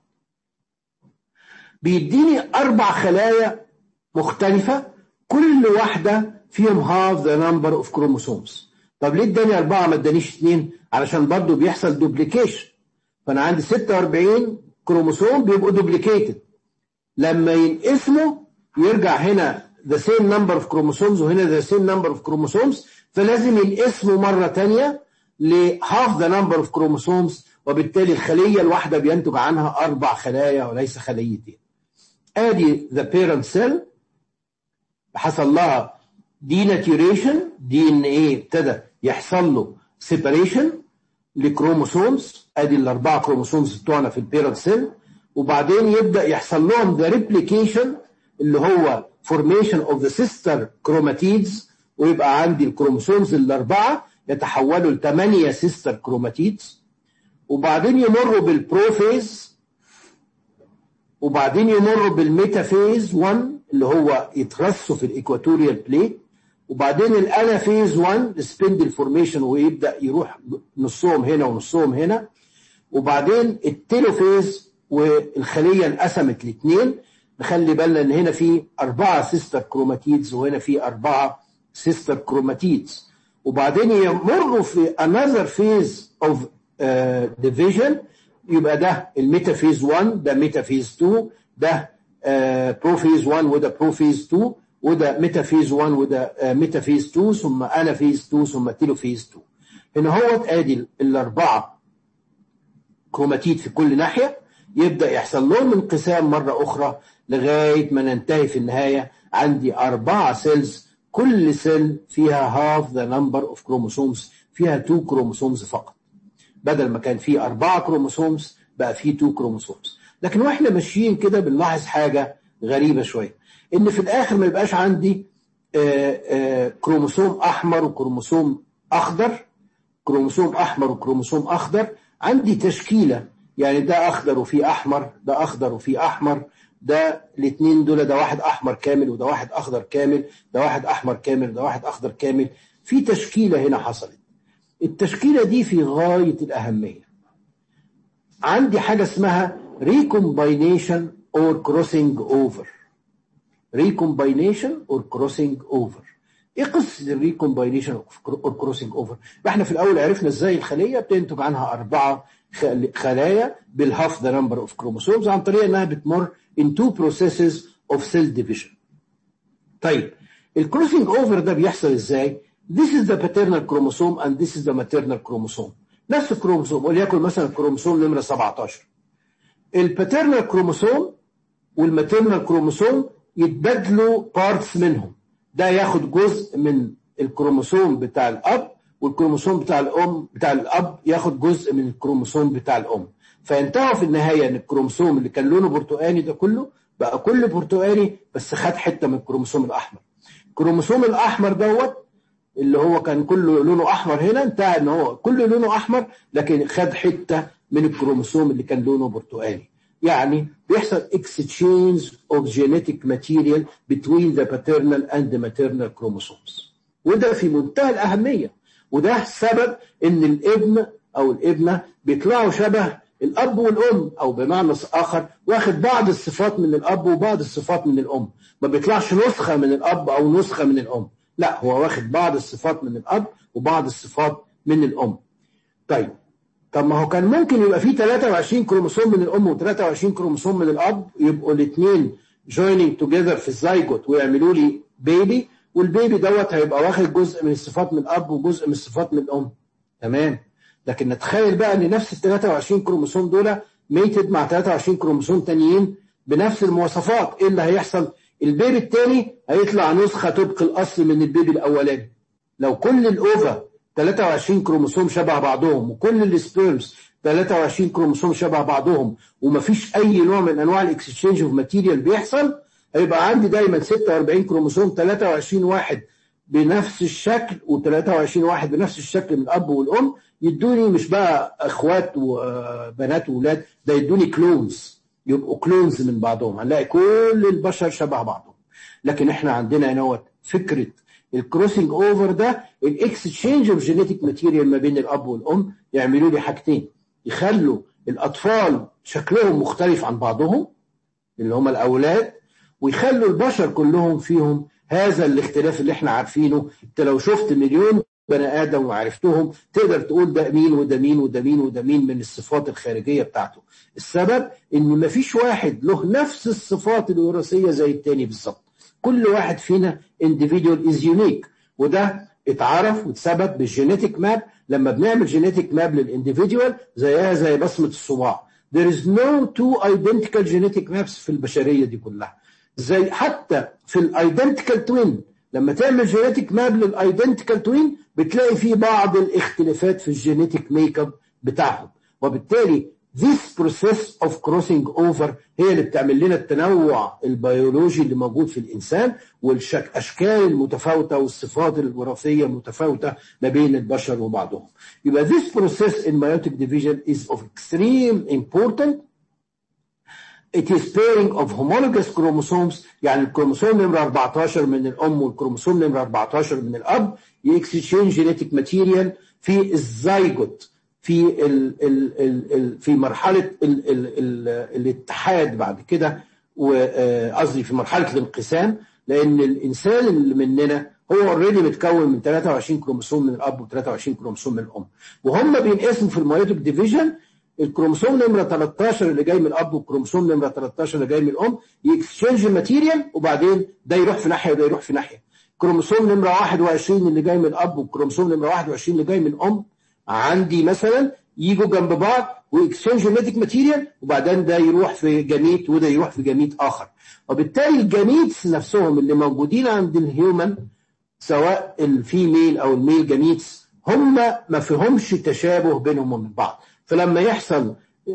Speaker 1: بيديني أربع خلايا مختلفة كل واحدة فيهم half the number of chromosomes طب ليه اداني أربعة ما ادانيش اثنين علشان برضه بيحصل دوبليكيشن فأنا عندي 46 كروموسوم بيبقوا دوبليكيتد لما ينقسموا يرجع هنا the same number of chromosomes وهنا the same number of chromosomes فلازم ينقسموا مرة تانية ل half the number of chromosomes وبالتالي الخلية الواحدة بينتج عنها أربع خلايا وليس خليتين. آدي the parent cell حصل لها denaturation دي ان ايه ابتدى يحصل له separation لكروموسومز ادي الاربعه كروموسومز بتوعنا في البيرنت سيل وبعدين يبدا يحصل لهم the replication اللي هو formation of the sister chromatids ويبقى عندي الكروموسومز الأربعة يتحولوا لثمانية sister chromatids وبعدين يمروا بالبروفيز وبعدين يمروا بالميتافيز 1 اللي هو يترصوا في الايكواتوريال بليت وبعدين الانافيز 1 السبندل فورميشن ويبدا يروح نصهم هنا ونصهم هنا وبعدين التيلوفيز والخليه انقسمت لاثنين نخلي بالنا ان هنا في أربعة سيستر كروماتيدز وهنا في أربعة سيستر كروماتيدز وبعدين يمروا في another phase of ديفيجن يبقى ده الميتافيز 1 ده ميتافيز 2 ده بروفيز 1 وده بروفيز 2 وده ميتافيز 1 وده ميتافيز 2 ثم انافيز 2 ثم تيلوفيز 2 هنا هو ادي الاربعه كروماتيد في كل ناحيه يبدا يحصل لهم انقسام مره اخرى لغايه ما ننتهي في النهايه عندي اربعه سيلز كل سيل فيها هاف ذا نمبر اوف كروموسومز فيها 2 كروموسومز فقط بدل ما كان في أربعة كروموسومز بقى في 2 كروموسومز لكن واحنا ماشيين كده بنلاحظ حاجة غريبة شوية ان في الاخر ما يبقاش عندي آآ آآ كروموسوم احمر وكروموسوم اخضر كروموسوم احمر وكروموسوم اخضر عندي تشكيلة يعني ده اخضر وفيه احمر ده اخضر وفيه احمر ده الاثنين دول ده واحد احمر كامل وده واحد اخضر كامل ده واحد احمر كامل ده واحد اخضر كامل في تشكيلة هنا حصلت التشكيلة دي في غاية الأهمية عندي حاجة اسمها recombination or crossing over recombination or crossing over ايه قصة الريكومباينيشن اور كروسنج اوفر؟ احنا في الاول عرفنا ازاي الخلية بتنتج عنها اربعة خلايا بالهاف ذا نمبر اوف كروموسومز عن طريق انها بتمر in two processes of cell division. طيب الكروسنج اوفر ده بيحصل ازاي؟ This is the paternal chromosome and this is the maternal chromosome. نفس الكروموسوم وليكن مثلا الكروموسوم نمرة 17. الباترنال كروموسوم والماترنال كروموسوم يتبادلوا بارتس منهم. ده ياخد جزء من الكروموسوم بتاع الأب والكروموسوم بتاع الأم بتاع الأب ياخد جزء من الكروموسوم بتاع الأم. فينتهوا في النهاية إن الكروموسوم اللي كان لونه برتقاني ده كله بقى كله برتقاني بس خد حتة من الكروموسوم الأحمر. الكروموسوم الأحمر دوت اللي هو كان كله لونه احمر هنا انتهى ان هو كله لونه احمر لكن خد حته من الكروموسوم اللي كان لونه برتقالي يعني بيحصل exchange of genetic material between the paternal and the maternal chromosomes وده في منتهى الاهميه وده سبب ان الابن او الابنه بيطلعوا شبه الاب والام او بمعنى اخر واخد بعض الصفات من الاب وبعض الصفات من الام ما بيطلعش نسخه من الاب او نسخه من الام لا هو واخد بعض الصفات من الاب وبعض الصفات من الام طيب طب ما هو كان ممكن يبقى فيه 23 كروموسوم من الام و23 كروموسوم من الاب يبقوا الاثنين joining together في الزيجوت ويعملوا لي بيبي والبيبي دوت هيبقى واخد جزء من الصفات من الاب وجزء من الصفات من الام تمام لكن نتخيل بقى ان نفس ال 23 كروموسوم دول ميتد مع 23 كروموسوم تانيين بنفس المواصفات ايه اللي هيحصل البيبي الثاني هيطلع نسخة طبق الأصل من البيبي الأولاني لو كل الأوفا 23 كروموسوم شبه بعضهم وكل السبيرمز 23 كروموسوم شبه بعضهم ومفيش أي نوع من أنواع الإكسشينج اوف ماتيريال بيحصل هيبقى عندي دايما 46 كروموسوم 23 واحد بنفس الشكل و23 واحد بنفس الشكل من الأب والأم يدوني مش بقى أخوات وبنات وولاد ده يدوني كلونز يبقوا كلونز من بعضهم هنلاقي كل البشر شبه بعضهم لكن احنا عندنا هنا فكره الكروسنج اوفر ده الاكستشينج اوف جينيتك ماتيريال ما بين الاب والام يعملوا لي حاجتين يخلوا الاطفال شكلهم مختلف عن بعضهم اللي هم الاولاد ويخلوا البشر كلهم فيهم هذا الاختلاف اللي احنا عارفينه انت لو شفت مليون بني ادم وعرفتهم تقدر تقول ده مين وده مين وده مين وده مين من الصفات الخارجيه بتاعته السبب ان مفيش واحد له نفس الصفات الوراثيه زي التاني بالظبط كل واحد فينا individual is unique وده اتعرف واتثبت بالجينيتيك ماب لما بنعمل جينيتيك ماب للانديفيديوال زيها زي بصمه الصباع there is no two identical genetic maps في البشريه دي كلها زي حتى في الايدنتيكال توين لما تعمل جينيتيك ماب للايدنتيكال توين بتلاقي فيه بعض الاختلافات في الجينيتيك ميك اب بتاعهم وبالتالي this process of crossing over هي اللي بتعمل لنا التنوع البيولوجي اللي موجود في الانسان والاشكال المتفاوته والصفات الوراثيه المتفاوته ما بين البشر وبعضهم. يبقى this process in meiotic division is of extreme important It is pairing of homologous chromosomes يعني الكروموسوم نمرة 14 من الأم والكروموسوم نمرة 14 من الأب يكسشينج جينيتيك ماتيريال في الزيجوت في ال ال ال ال في مرحلة ال ال ال الاتحاد بعد كده قصدي في مرحلة الانقسام لأن الإنسان اللي مننا هو اوريدي متكون من 23 كروموسوم من الاب و23 كروموسوم من الام وهم بينقسموا في الميوتيك ديفيجن الكروموسوم نمره 13 اللي جاي من الاب والكروموسوم نمره 13 اللي جاي من الام يكسشينج الماتيريال وبعدين ده يروح في ناحيه وده يروح في ناحيه كروموسوم نمره 21 اللي جاي من الاب والكروموسوم نمره 21 اللي جاي من الام عندي مثلا يجوا جنب بعض واكسشينج جينيتك ماتيريال وبعدين ده يروح في جميت وده يروح في جميت اخر وبالتالي الجميتس نفسهم اللي موجودين عند الهيومن سواء الفيميل او الميل جميتس هم ما فيهمش تشابه بينهم وبين بعض فلما يحصل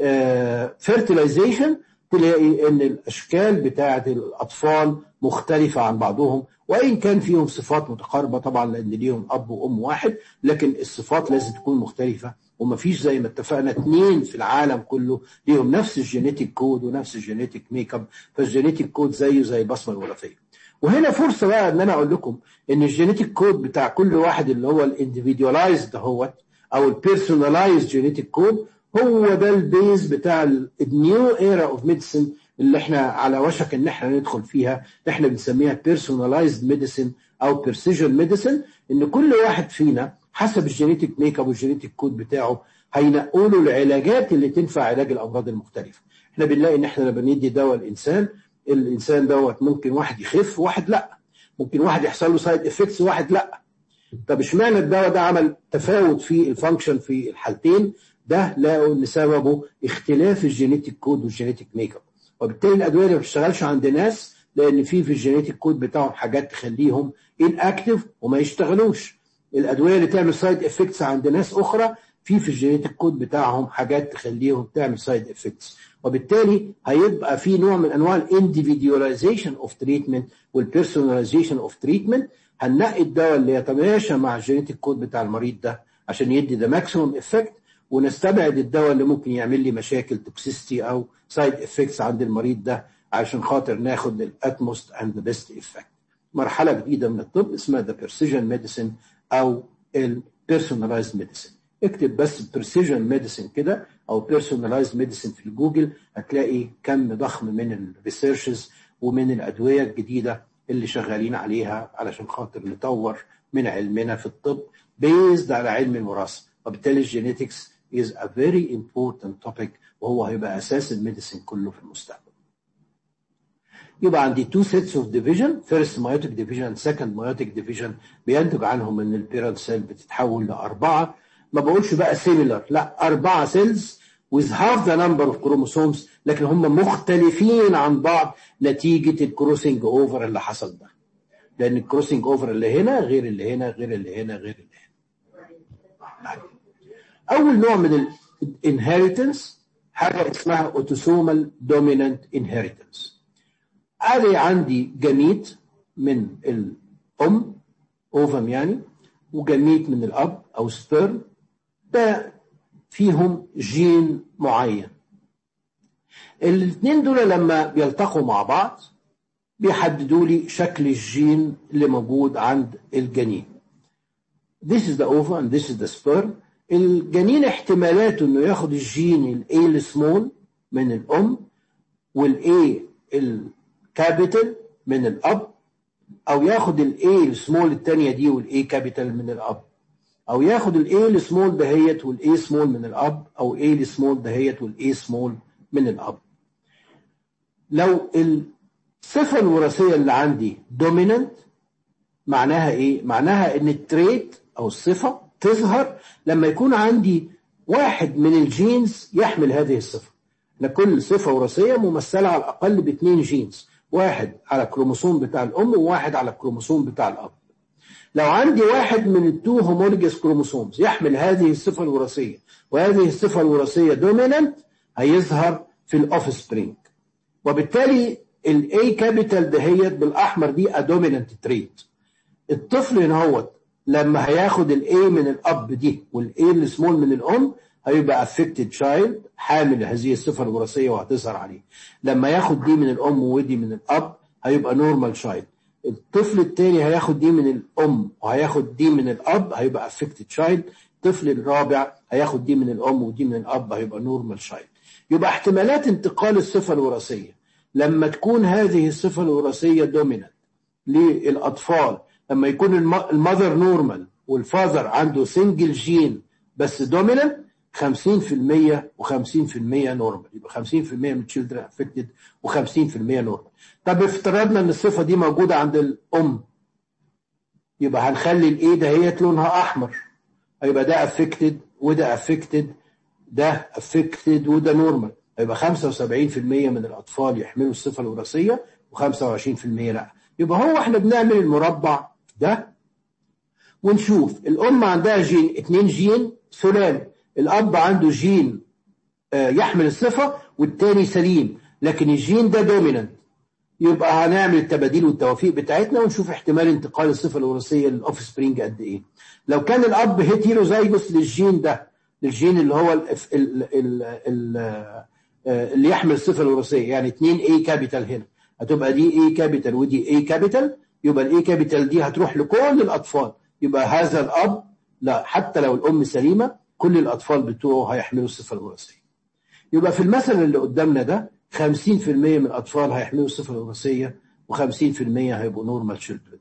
Speaker 1: فيرتلايزيشن تلاقي ان الاشكال بتاعه الاطفال مختلفه عن بعضهم وان كان فيهم صفات متقاربه طبعا لان ليهم اب وام واحد لكن الصفات لازم تكون مختلفه ومفيش زي ما اتفقنا اثنين في العالم كله ليهم نفس الجينيتيك كود ونفس الجينيتيك ميك اب فالجينيتيك كود زيه زي البصمه الوراثيه وهنا فرصه بقى ان انا اقول لكم ان الجينيتيك كود بتاع كل واحد اللي هو الانديفيدواليزد هوت او البيرسوناليزد جينيتيك كود هو ده البيز بتاع النيو ايرا اوف ميديسن اللي احنا على وشك ان احنا ندخل فيها احنا بنسميها بيرسوناليزد ميديسن او بيرسيجن ميديسن ان كل واحد فينا حسب الجينيتيك ميك اب والجينيتيك كود بتاعه هينقوا له العلاجات اللي تنفع علاج الامراض المختلفه احنا بنلاقي ان احنا لما ندي دواء الانسان الانسان دوت ممكن واحد يخف وواحد لا ممكن واحد يحصل له سايد افكتس وواحد لا طب اشمعنى الدواء ده عمل تفاوت في الفانكشن في الحالتين ده لقوا ان سببه اختلاف الجينيتيك كود والجينيتيك ميك اب وبالتالي الادويه اللي ما بتشتغلش عند ناس لان في في الجينيتيك كود بتاعهم حاجات تخليهم ان اكتف وما يشتغلوش الادويه اللي تعمل سايد افكتس عند ناس اخرى في في الجينيتيك كود بتاعهم حاجات تخليهم تعمل سايد افكتس وبالتالي هيبقى في نوع من انواع الانديفيدواليزيشن اوف تريتمنت والبيرسوناليزيشن اوف تريتمنت هننقي الدواء اللي يتماشى مع الجينيتيك كود بتاع المريض ده عشان يدي ذا ماكسيموم افكت ونستبعد الدواء اللي ممكن يعمل لي مشاكل توكسيستي او سايد افكتس عند المريض ده عشان خاطر ناخد الاتموست اند ذا بيست افكت مرحله جديده من الطب اسمها ذا بريسيجن ميديسن او البيرسوناليزد ميديسن اكتب بس بريسيجن ميديسن كده او بيرسوناليزد ميديسن في الجوجل هتلاقي كم ضخم من الريسيرشز ومن الادويه الجديده اللي شغالين عليها علشان خاطر نطور من علمنا في الطب بيزد على علم الوراثه وبالتالي الجينيتكس is a very important topic وهو هيبقى اساس الميديسن كله في المستقبل. يبقى عندي two sets of division first meiotic division second meiotic division بينتج عنهم ان البيرنت سيل بتتحول لاربعه ما بقولش بقى similar لا اربعه سيلز with half the number of chromosomes لكن هم مختلفين عن بعض نتيجه الكروسنج اوفر اللي حصل ده. لان الكروسنج اوفر اللي هنا غير اللي هنا غير اللي هنا غير اللي هنا. اول نوع من الانهيرتنس حاجه اسمها اوتوسومال دومينانت انهيرتنس ادي عندي جميت من الام اوفم يعني وجميت من الاب او سبيرم ده فيهم جين معين الاثنين دول لما بيلتقوا مع بعض بيحددوا لي شكل الجين اللي موجود عند الجنين This is the ovum and this is the sperm الجنين احتمالاته انه ياخد الجين الاي السمول من الام والاي الكابيتال من الاب او ياخد الاي السمول الثانيه دي والاي كابيتال من الاب او ياخد الاي السمول دهيت والاي سمول من الاب او اي السمول دهيت والاي سمول من الاب لو الصفه الوراثيه اللي عندي دوميننت معناها ايه معناها ان التريت او الصفه تظهر لما يكون عندي واحد من الجينز يحمل هذه الصفة لكل صفة وراثية ممثلة على الأقل باثنين جينز واحد على الكروموسوم بتاع الأم وواحد على الكروموسوم بتاع الأب لو عندي واحد من التو هومولوجيس كروموسومز يحمل هذه الصفة الوراثية وهذه الصفة الوراثية دومينانت هيظهر في الأوف سبرينج وبالتالي الاي كابيتال دهيت بالأحمر دي ادومينانت تريت الطفل هنا هو لما هياخد الاي من الاب دي والاي السمول من الام هيبقى افكتد تشايلد حامل هذه الصفه الوراثيه وهتظهر عليه لما ياخد دي من الام ودي من الاب هيبقى نورمال تشايلد الطفل الثاني هياخد دي من الام وهياخد دي من الاب هيبقى افكتد تشايلد الطفل الرابع هياخد دي من الام ودي من الاب هيبقى نورمال تشايلد يبقى احتمالات انتقال الصفه الوراثيه لما تكون هذه الصفه الوراثيه دومينانت للاطفال لما يكون المذر نورمال والفاذر عنده سنجل جين بس دومينانت 50% و50% نورمال يبقى 50% من التشيلدرن افكتد و50% نورمال طب افترضنا ان الصفه دي موجوده عند الام يبقى هنخلي الايه دهيت لونها احمر هيبقى ده افكتد وده افكتد ده افكتد وده نورمال هيبقى 75% من الاطفال يحملوا الصفه الوراثيه و25% لا يبقى هو احنا بنعمل المربع ده ونشوف الام عندها جين اتنين جين سلال الاب عنده جين يحمل الصفه والتاني سليم لكن الجين ده دومينانت يبقى هنعمل التباديل والتوافيق بتاعتنا ونشوف احتمال انتقال الصفه الوراثيه للاوف سبرينج قد ايه لو كان الاب هيتيروزايجوس للجين ده للجين اللي هو ال ال ال ال اللي يحمل الصفه الوراثيه يعني 2 اي كابيتال هنا هتبقى دي اي كابيتال ودي اي كابيتال يبقى الاي كابيتال دي هتروح لكل الاطفال يبقى هذا الاب لا حتى لو الام سليمه كل الاطفال بتوعه هيحملوا الصفه الوراثيه يبقى في المثل اللي قدامنا ده 50% من الاطفال هيحملوا الصفه الوراثيه و50% هيبقوا نورمال تشيلدرن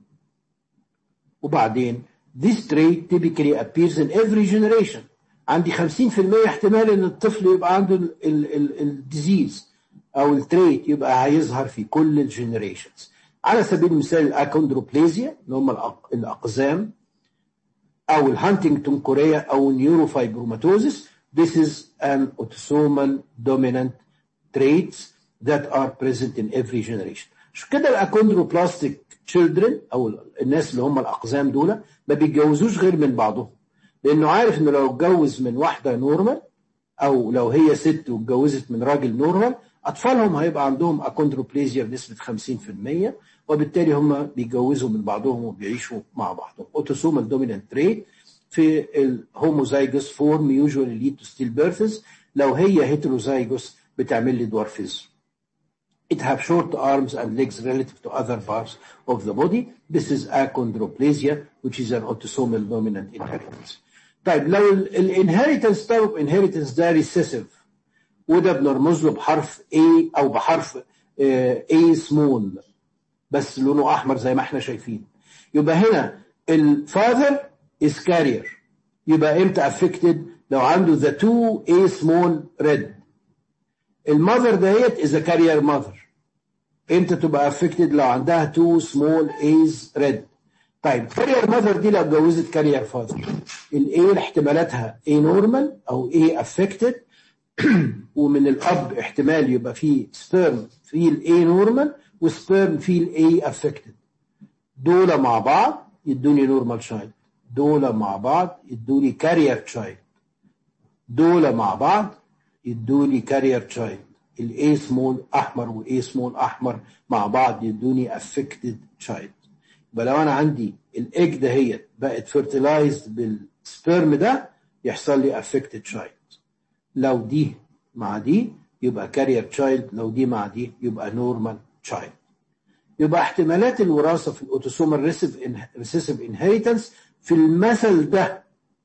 Speaker 1: وبعدين this trait typically appears in every generation عندي 50% احتمال ان الطفل يبقى عنده الديزيز او التريت يبقى هيظهر في كل الجنريشنز على سبيل المثال الاكوندروبليزيا اللي هم الاقزام او الهانتنجتون كوريا او النيوروفايبروماتوزيس this is an autosomal dominant traits that are present in every generation عشان كده الاكوندروبلاستيك children او الناس اللي هم الاقزام دول ما بيتجوزوش غير من بعضهم لانه عارف انه لو اتجوز من واحده نورمال او لو هي ست واتجوزت من راجل نورمال اطفالهم هيبقى عندهم اكوندروبليزيا بنسبه 50% وبالتالي هم بيتجوزوا من بعضهم وبيعيشوا مع بعضهم اوتوسومال دومينانت تريت في الهوموزايجوس فورم يوجوالي ليد تو ستيل بيرثز لو هي هيتروزايجوس بتعمل لي دورفيزم It have short arms and legs relative to other parts of the body. This is achondroplasia, which is an autosomal dominant inheritance. طيب لو الانهيرتنس type of inheritance ده recessive وده بنرمز له بحرف A أو بحرف A small بس لونه أحمر زي ما احنا شايفين يبقى هنا الفاذر is carrier يبقى امتى affected لو عنده the two A small red المذر دهيت is a carrier mother امتى تبقى affected لو عندها two small A's red طيب كارير ماذر دي لو اتجوزت كارير فاذر الايه احتمالاتها A نورمال او A affected ومن الاب احتمال يبقى فيه سبيرم فيه الاي نورمال وسبيرم فيه الاي افكتد دول مع بعض يدوني نورمال تشايلد دول مع بعض يدوني كارير تشايلد دول مع بعض يدوني كارير تشايلد الاي سمول احمر والاي سمول احمر مع بعض يدوني افكتد تشايلد يبقى لو انا عندي الايج دهيت بقت فيرتلايزد بالسبيرم ده يحصل لي افكتد تشايلد لو دي مع دي يبقى كارير تشايلد لو دي مع دي يبقى نورمال تشايلد يبقى احتمالات الوراثه في الاوتوسومال ريسيسيف انهيرتنس في المثل ده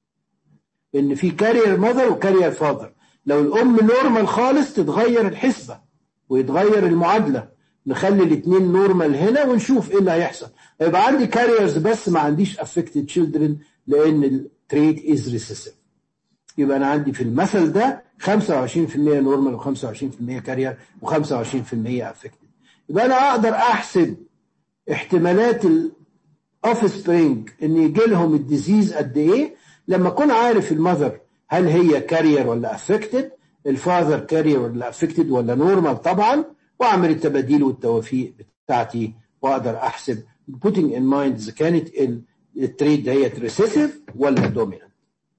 Speaker 1: ان في كارير ماذر وكارير فاذر لو الام نورمال خالص تتغير الحسبه ويتغير المعادله نخلي الاثنين نورمال هنا ونشوف ايه اللي هيحصل يبقى عندي كاريرز بس ما عنديش افكتد تشيلدرن لان التريت از ريسيسيف يبقى انا عندي في المثل ده 25% نورمال و25% كارير و25% افكتد يبقى انا اقدر احسب احتمالات الاوف سبرينج ان يجي لهم الديزيز قد ايه لما اكون عارف المذر هل هي كارير ولا افكتد الفاذر كارير ولا افكتد ولا نورمال طبعا واعمل التباديل والتوافيق بتاعتي واقدر احسب putting in mind اذا كانت التريد ديت ريسيسيف ولا دومينانت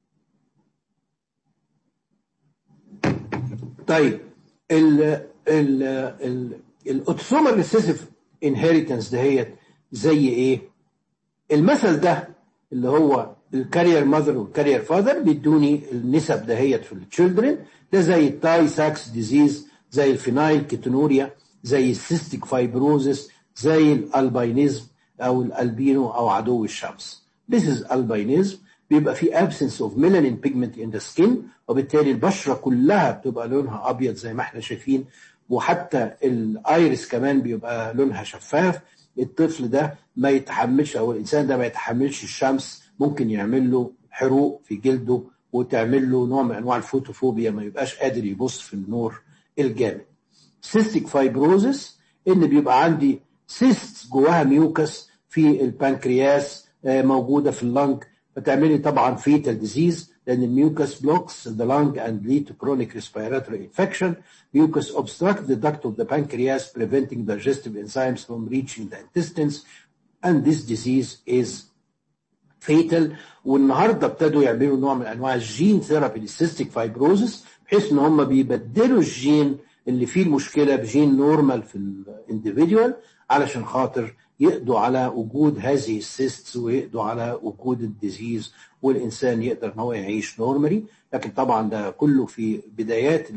Speaker 1: طيب ال ال ال الاوتوسومال ريسيسيف انهيرتنس دهيت زي ايه؟ المثل ده اللي هو الكارير ماذر والكارير فاذر بيدوني النسب دهيت في التشيلدرن ده زي التاي ساكس ديزيز زي الفينايل كيتونوريا زي السيستيك فايبروزس زي الالبينيزم او الالبينو او عدو الشمس This is albinism بيبقى في absence of melanin pigment in the skin وبالتالي البشرة كلها بتبقى لونها أبيض زي ما احنا شايفين وحتى الايرس كمان بيبقى لونها شفاف الطفل ده ما يتحملش او الانسان ده ما يتحملش الشمس ممكن يعمل له حروق في جلده وتعمل له نوع من انواع الفوتوفوبيا ما يبقاش قادر يبص في النور الجامد سيستيك فايبروزس ان بيبقى عندي سيست جواها ميوكس في البنكرياس موجوده في اللنج فتعمل لي طبعا فيتال ديزيز لان الميوكس blocks the lung and lead to chronic respiratory infection. Mucus obstruct the duct of the pancreas, preventing digestive enzymes from reaching the intestines, and this disease is fatal. والنهارده ابتدوا يعملوا نوع من انواع الجين ثيرابي للسيستيك فايبروزس بحيث ان هم بيبدلوا الجين اللي فيه المشكله بجين نورمال في الانديفيدوال علشان خاطر يقضوا على وجود هذه السيستس ويقضوا على وجود الديزيز والانسان يقدر ان هو يعيش نورمالي لكن طبعا ده كله في بدايات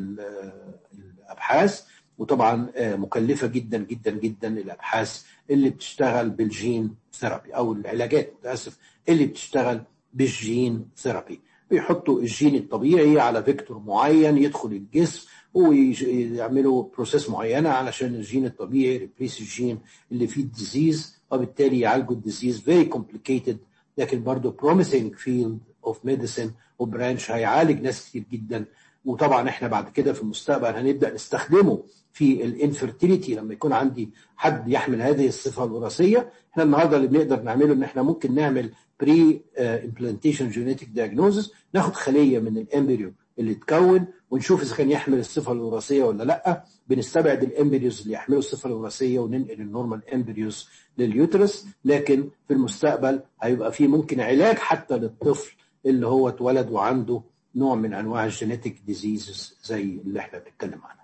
Speaker 1: الابحاث وطبعا مكلفه جدا جدا جدا الابحاث اللي بتشتغل بالجين ثيرابي او العلاجات متاسف اللي بتشتغل بالجين ثيرابي بيحطوا الجين الطبيعي على فيكتور معين يدخل الجسم ويعملوا بروسيس معينه علشان الجين الطبيعي ريبليس الجين اللي فيه الديزيز وبالتالي يعالجوا الديزيز فيري كومبليكيتد لكن برضه بروميسنج فيلد اوف ميديسن وبرانش هيعالج ناس كتير جدا وطبعا احنا بعد كده في المستقبل هنبدا نستخدمه في الانفرتيليتي لما يكون عندي حد يحمل هذه الصفه الوراثيه احنا النهارده اللي بنقدر نعمله ان احنا ممكن نعمل بري امبلانتيشن جينيتك دايجنوزس ناخد خليه من الامبريو اللي اتكون ونشوف اذا كان يحمل الصفه الوراثيه ولا لا بنستبعد الامبريوز اللي يحملوا الصفه الوراثيه وننقل النورمال امبريوز لليوترس لكن في المستقبل هيبقى في ممكن علاج حتى للطفل اللي هو اتولد وعنده نوع من انواع الجينيتك ديزيزز زي اللي احنا بنتكلم عنها.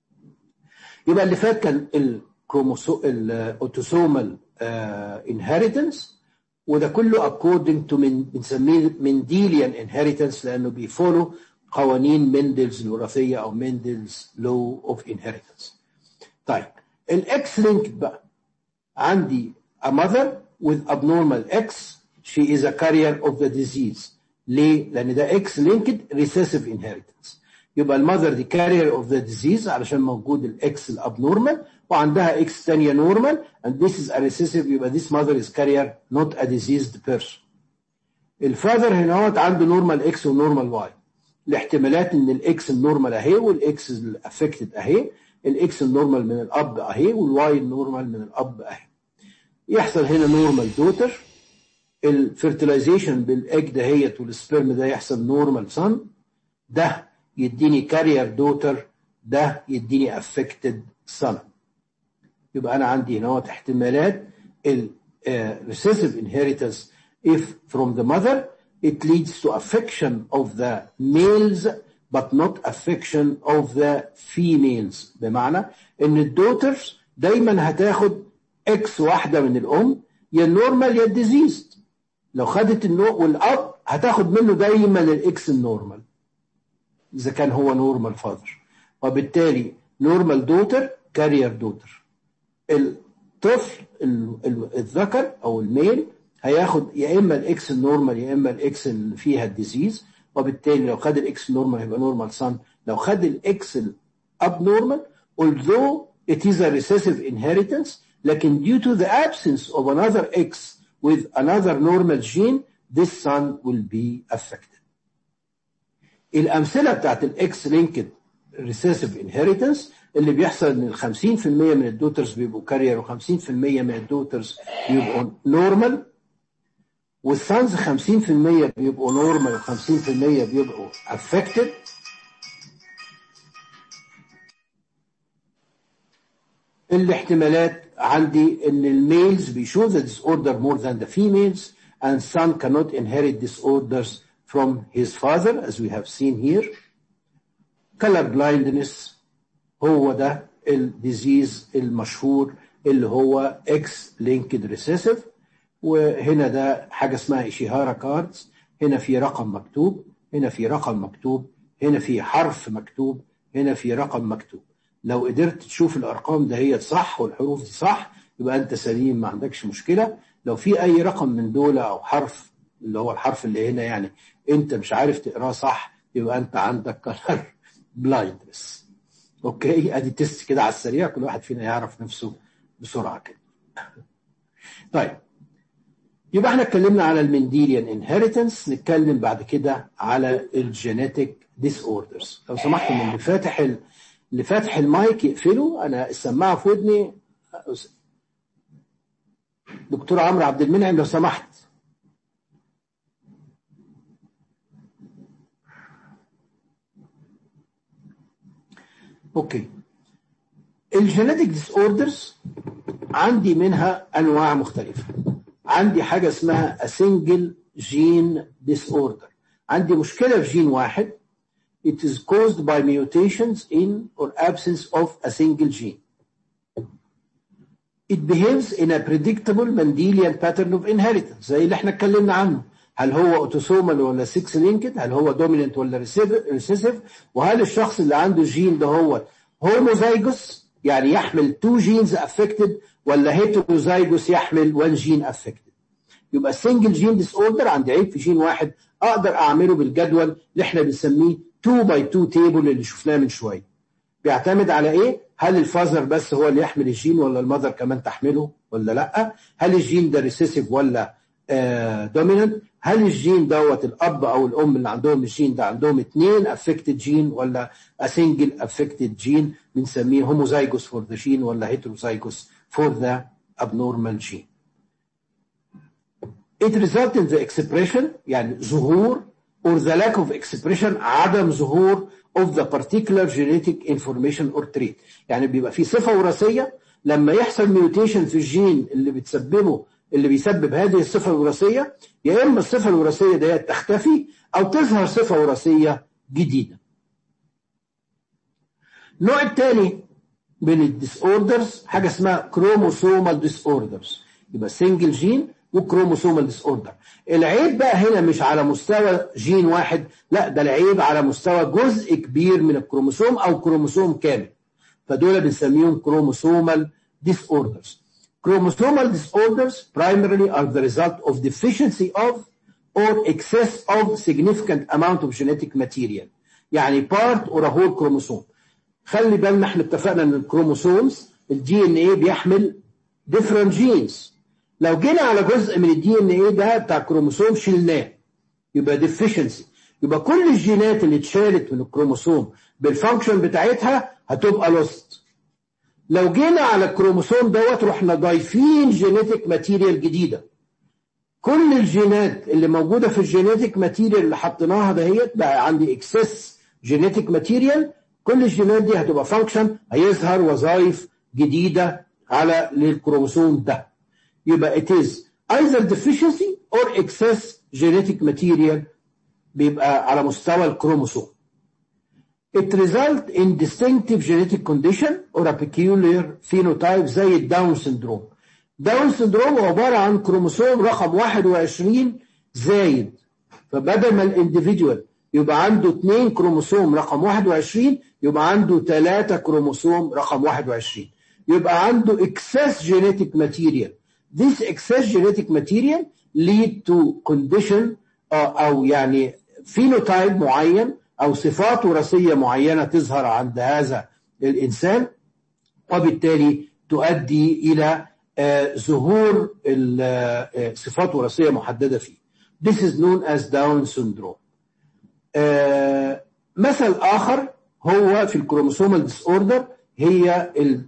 Speaker 1: يبقى اللي فات كان الكروموسو الاوتوسومال انهيرتنس وده كله according to من بنسميه منديليان انهيرتنس لانه بيفولو قوانين مندلز الوراثيه او مندلز لو اوف انهيرتنس. طيب الاكس لينك بقى عندي a mother with abnormal X she is a carrier of the disease ليه؟ لأن ده X linked recessive inheritance يبقى المذر دي carrier of the disease علشان موجود الاكس الابنورمال وعندها اكس ثانيه نورمال and this is a recessive يبقى this mother is carrier not a diseased person. الفاذر هنا هو عنده نورمال اكس ونورمال واي. الاحتمالات ان الاكس النورمال اهي والاكس الافكتد اهي الاكس النورمال من الاب اهي والواي النورمال من الاب اهي. يحصل هنا نورمال دوتر الفيرتلايزيشن بالاج دهيت والسبرم ده يحصل نورمال سن ده يديني كارير دوتر ده يديني افكتد سن يبقى انا عندي هنا احتمالات ال recessive inheritance if from the mother it leads to affection of the males but not affection of the females بمعنى ان الدوترز دايما هتاخد اكس واحده من الام يا النورمال يا الديزيز لو خدت النو والاب هتاخد منه دايما الاكس النورمال اذا كان هو نورمال فاذر وبالتالي نورمال دوتر كارير دوتر الطفل الذكر او الميل هياخد يا اما الاكس النورمال يا اما الاكس اللي فيها الديزيز وبالتالي لو خد الاكس نورمال هيبقى نورمال سان لو خد الاكس الاب نورمال although it is a recessive inheritance لكن due to the absence of another X with another normal gene this son will be affected. الأمثلة بتاعت الإكس لينكد recessive inheritance اللي بيحصل ان ال 50% من الدوترز بيبقوا كارير و50% من الدوترز بيبقوا نورمال والسانز 50% بيبقوا نورمال و50% بيبقوا affected الاحتمالات عندي ان الميلز بيشو the disorder more than the females and son cannot inherit disorders from his father as we have seen here color blindness هو ده الديزيز المشهور اللي هو اكس لينكد ريسيسيف وهنا ده حاجه اسمها ايشيهارا كاردز هنا في رقم مكتوب هنا في رقم مكتوب هنا في حرف مكتوب هنا في رقم مكتوب لو قدرت تشوف الارقام ده هي صح والحروف دي صح يبقى انت سليم ما عندكش مشكله لو في اي رقم من دول او حرف اللي هو الحرف اللي هنا يعني انت مش عارف تقراه صح يبقى انت عندك كلر بلايندنس اوكي ادي تيست كده على السريع كل واحد فينا يعرف نفسه بسرعه كده طيب يبقى احنا اتكلمنا على المنديليان انهيرتنس نتكلم بعد كده على الجينيتك ديس اوردرز لو سمحتوا من اللي فاتح ال... اللي فاتح المايك يقفله انا السماعه في ودني دكتور عمرو عبد المنعم لو سمحت اوكي الجينيتك ديس اوردرز عندي منها انواع مختلفه عندي حاجه اسمها a single gene disorder عندي مشكله في جين واحد it is caused by mutations in or absence of a single gene it behaves in a predictable Mendelian pattern of inheritance زي اللي احنا اتكلمنا عنه هل هو اوتوسومال ولا 6 لينكد هل هو دوميننت ولا ريسيسيف وهل الشخص اللي عنده الجين ده هو هوموزايجوس يعني يحمل تو جينز افكتد ولا هيتروزايجوس يحمل 1 جين افكتد يبقى السنجل جين ديس اوردر عندي عيب في جين واحد اقدر اعمله بالجدول اللي احنا بنسميه 2 باي 2 تيبل اللي شفناه من شويه بيعتمد على ايه هل الفازر بس هو اللي يحمل الجين ولا المذر كمان تحمله ولا لا هل الجين ده ريسيسيف ولا آه دوميننت هل الجين دوت الاب او الام اللي عندهم الجين ده عندهم اثنين افكتد جين ولا سنجل افكتد جين بنسميه هوموزايجوس فور ذا جين ولا هيتروزايجوس فور ذا abnormal gene it results in the expression يعني ظهور or the lack of expression عدم ظهور of the particular genetic information or trait يعني بيبقى في صفة وراثية لما يحصل ميوتيشن في الجين اللي بتسببه اللي بيسبب هذه الصفة الوراثية يا إما الصفة الوراثية ديت تختفي أو تظهر صفة وراثية جديدة النوع الثاني من الديس اوردرز حاجه اسمها كروموسومال ديس اوردرز يبقى سنجل جين وكروموسومال ديس اوردر العيب بقى هنا مش على مستوى جين واحد لا ده العيب على مستوى جزء كبير من الكروموسوم او كروموسوم كامل فدول بنسميهم كروموسومال ديس اوردرز chromosomal disorders primarily are the result of deficiency of or excess of significant amount of genetic material يعني part or a whole chromosome خلي بالنا احنا اتفقنا ان الكروموسومز الدي ان ايه بيحمل different genes لو جينا على جزء من الدي ان ايه ده بتاع الكروموسوم شلناه يبقى deficiency يبقى كل الجينات اللي اتشالت من الكروموسوم بالفانكشن بتاعتها هتبقى لوست لو جينا على الكروموسوم دوت رحنا ضايفين جينيتك ماتيريال جديده كل الجينات اللي موجوده في الجينيتك ماتيريال اللي حطيناها دهيت بقى عندي اكسس جينيتك ماتيريال كل الجينات دي هتبقى فانكشن هيظهر وظائف جديده على للكروموسوم ده يبقى it is either deficiency or excess genetic material بيبقى على مستوى الكروموسوم It result in distinctive genetic condition or a peculiar phenotype زي الداون سندروم. داون سندروم عبارة عن كروموسوم رقم 21 زايد فبدل ما الانديفيدوال يبقى عنده اثنين كروموسوم رقم 21 يبقى عنده ثلاثة كروموسوم رقم 21 يبقى عنده excess genetic material. This excess genetic material lead to condition أو يعني phenotype معين أو صفات وراثية معينة تظهر عند هذا الإنسان وبالتالي تؤدي إلى ظهور صفات وراثية محددة فيه. This is known as Down syndrome. مثل آخر هو في الكروموسومال ديس اوردر هي ال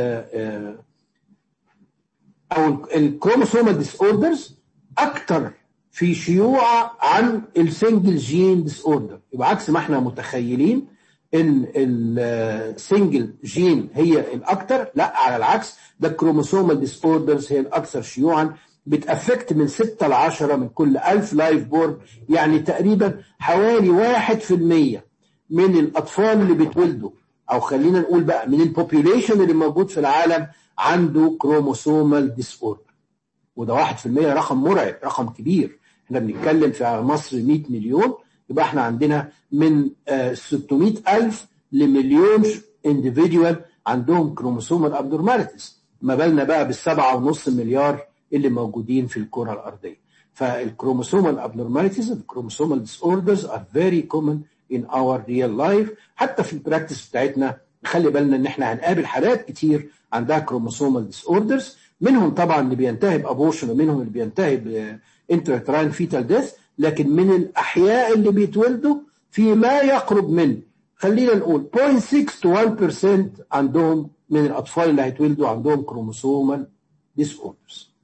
Speaker 1: أو الكروموسومال ديس اوردرز أكثر في شيوع عن السنجل جين ديس اوردر يبقى عكس ما احنا متخيلين ان السنجل جين هي الاكثر لا على العكس ده الكروموسومال ديس اوردرز هي الاكثر شيوعا بتأفكت من 6 ل 10 من كل 1000 لايف بورن يعني تقريبا حوالي 1% من الاطفال اللي بيتولدوا او خلينا نقول بقى من البوبيوليشن اللي موجود في العالم عنده كروموسومال ديس اوردر وده 1% رقم مرعب رقم كبير احنا بنتكلم في مصر 100 مليون يبقى احنا عندنا من 600 ألف لمليون انديفيديوال عندهم كروموسومال ابنورماليتيز ما بالنا بقى بالسبعة ونص مليار اللي موجودين في الكرة الأرضية فالكروموسومال abnormalities الكروموسومال disorders are very common in our real life حتى في البراكتس بتاعتنا نخلي بالنا ان احنا هنقابل حالات كتير عندها كروموسومال disorders منهم طبعا اللي بينتهي بابورشن ومنهم اللي بينتهي بانتراتراين فيتال ديث لكن من الاحياء اللي بيتولدوا في ما يقرب من خلينا نقول 0.6 to 1% عندهم من الاطفال اللي هيتولدوا عندهم كروموسومال ديس اوردرز